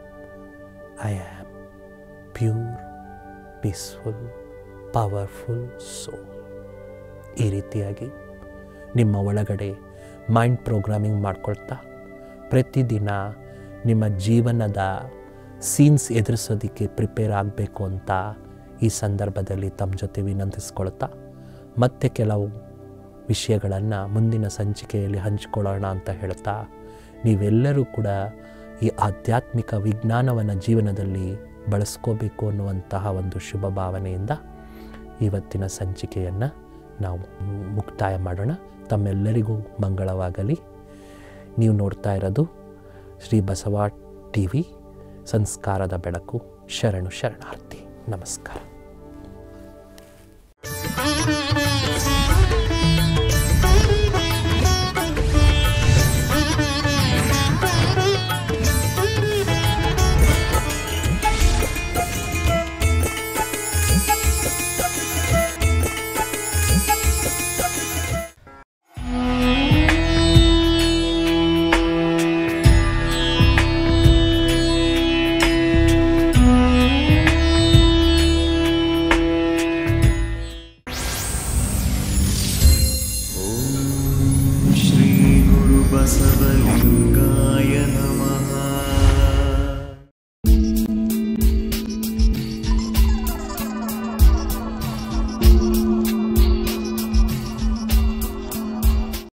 I am pure peaceful powerful soul ಈ ರೀತಿಯಾಗಿ ನಿಮ್ಮ ಒಳಗಡೆ ಮೈಂಡ್ ಪ್ರೋಗ್ರಾಮಿಂಗ್ ಮಾಡ್ಕೊಳ್ತಾ ಪ್ರತಿದಿನ ನಿಮ್ಮ ಜೀವನದ ಸೀನ್ಸ್ ಎದುರಿಸೋದಕ್ಕೆ ಪ್ರಿಪೇರ್ ಆಗಬೇಕು ಅಂತ ಈ ಸಂದರ್ಭದಲ್ಲಿ ತಮ್ಮ ಜೊತೆ ವಿನಂತಿಸ್ಕೊಳ್ತಾ ಮತ್ತೆ ಕೆಲವು ವಿಷಯಗಳನ್ನು ಮುಂದಿನ ಸಂಚಿಕೆಯಲ್ಲಿ ಹಂಚಿಕೊಳ್ಳೋಣ ಅಂತ ಹೇಳ್ತಾ ನೀವೆಲ್ಲರೂ ಕೂಡ ಈ ಆಧ್ಯಾತ್ಮಿಕ ವಿಜ್ಞಾನವನ್ನು ಜೀವನದಲ್ಲಿ ಬಳಸ್ಕೋಬೇಕು ಅನ್ನುವಂತಹ ಒಂದು ಶುಭ ಭಾವನೆಯಿಂದ ಇವತ್ತಿನ ಸಂಚಿಕೆಯನ್ನು ನಾವು ಮುಕ್ತಾಯ ಮಾಡೋಣ ತಮ್ಮೆಲ್ಲರಿಗೂ ಮಂಗಳವಾಗಲಿ ನೀವು ನೋಡ್ತಾ ಇರೋದು ಶ್ರೀ ಬಸವ ಟಿ ವಿ ಸಂಸ್ಕಾರದ ಬೆಳಕು ಶರಣು ಶರಣಾರ್ಥಿ ನಮಸ್ಕಾರ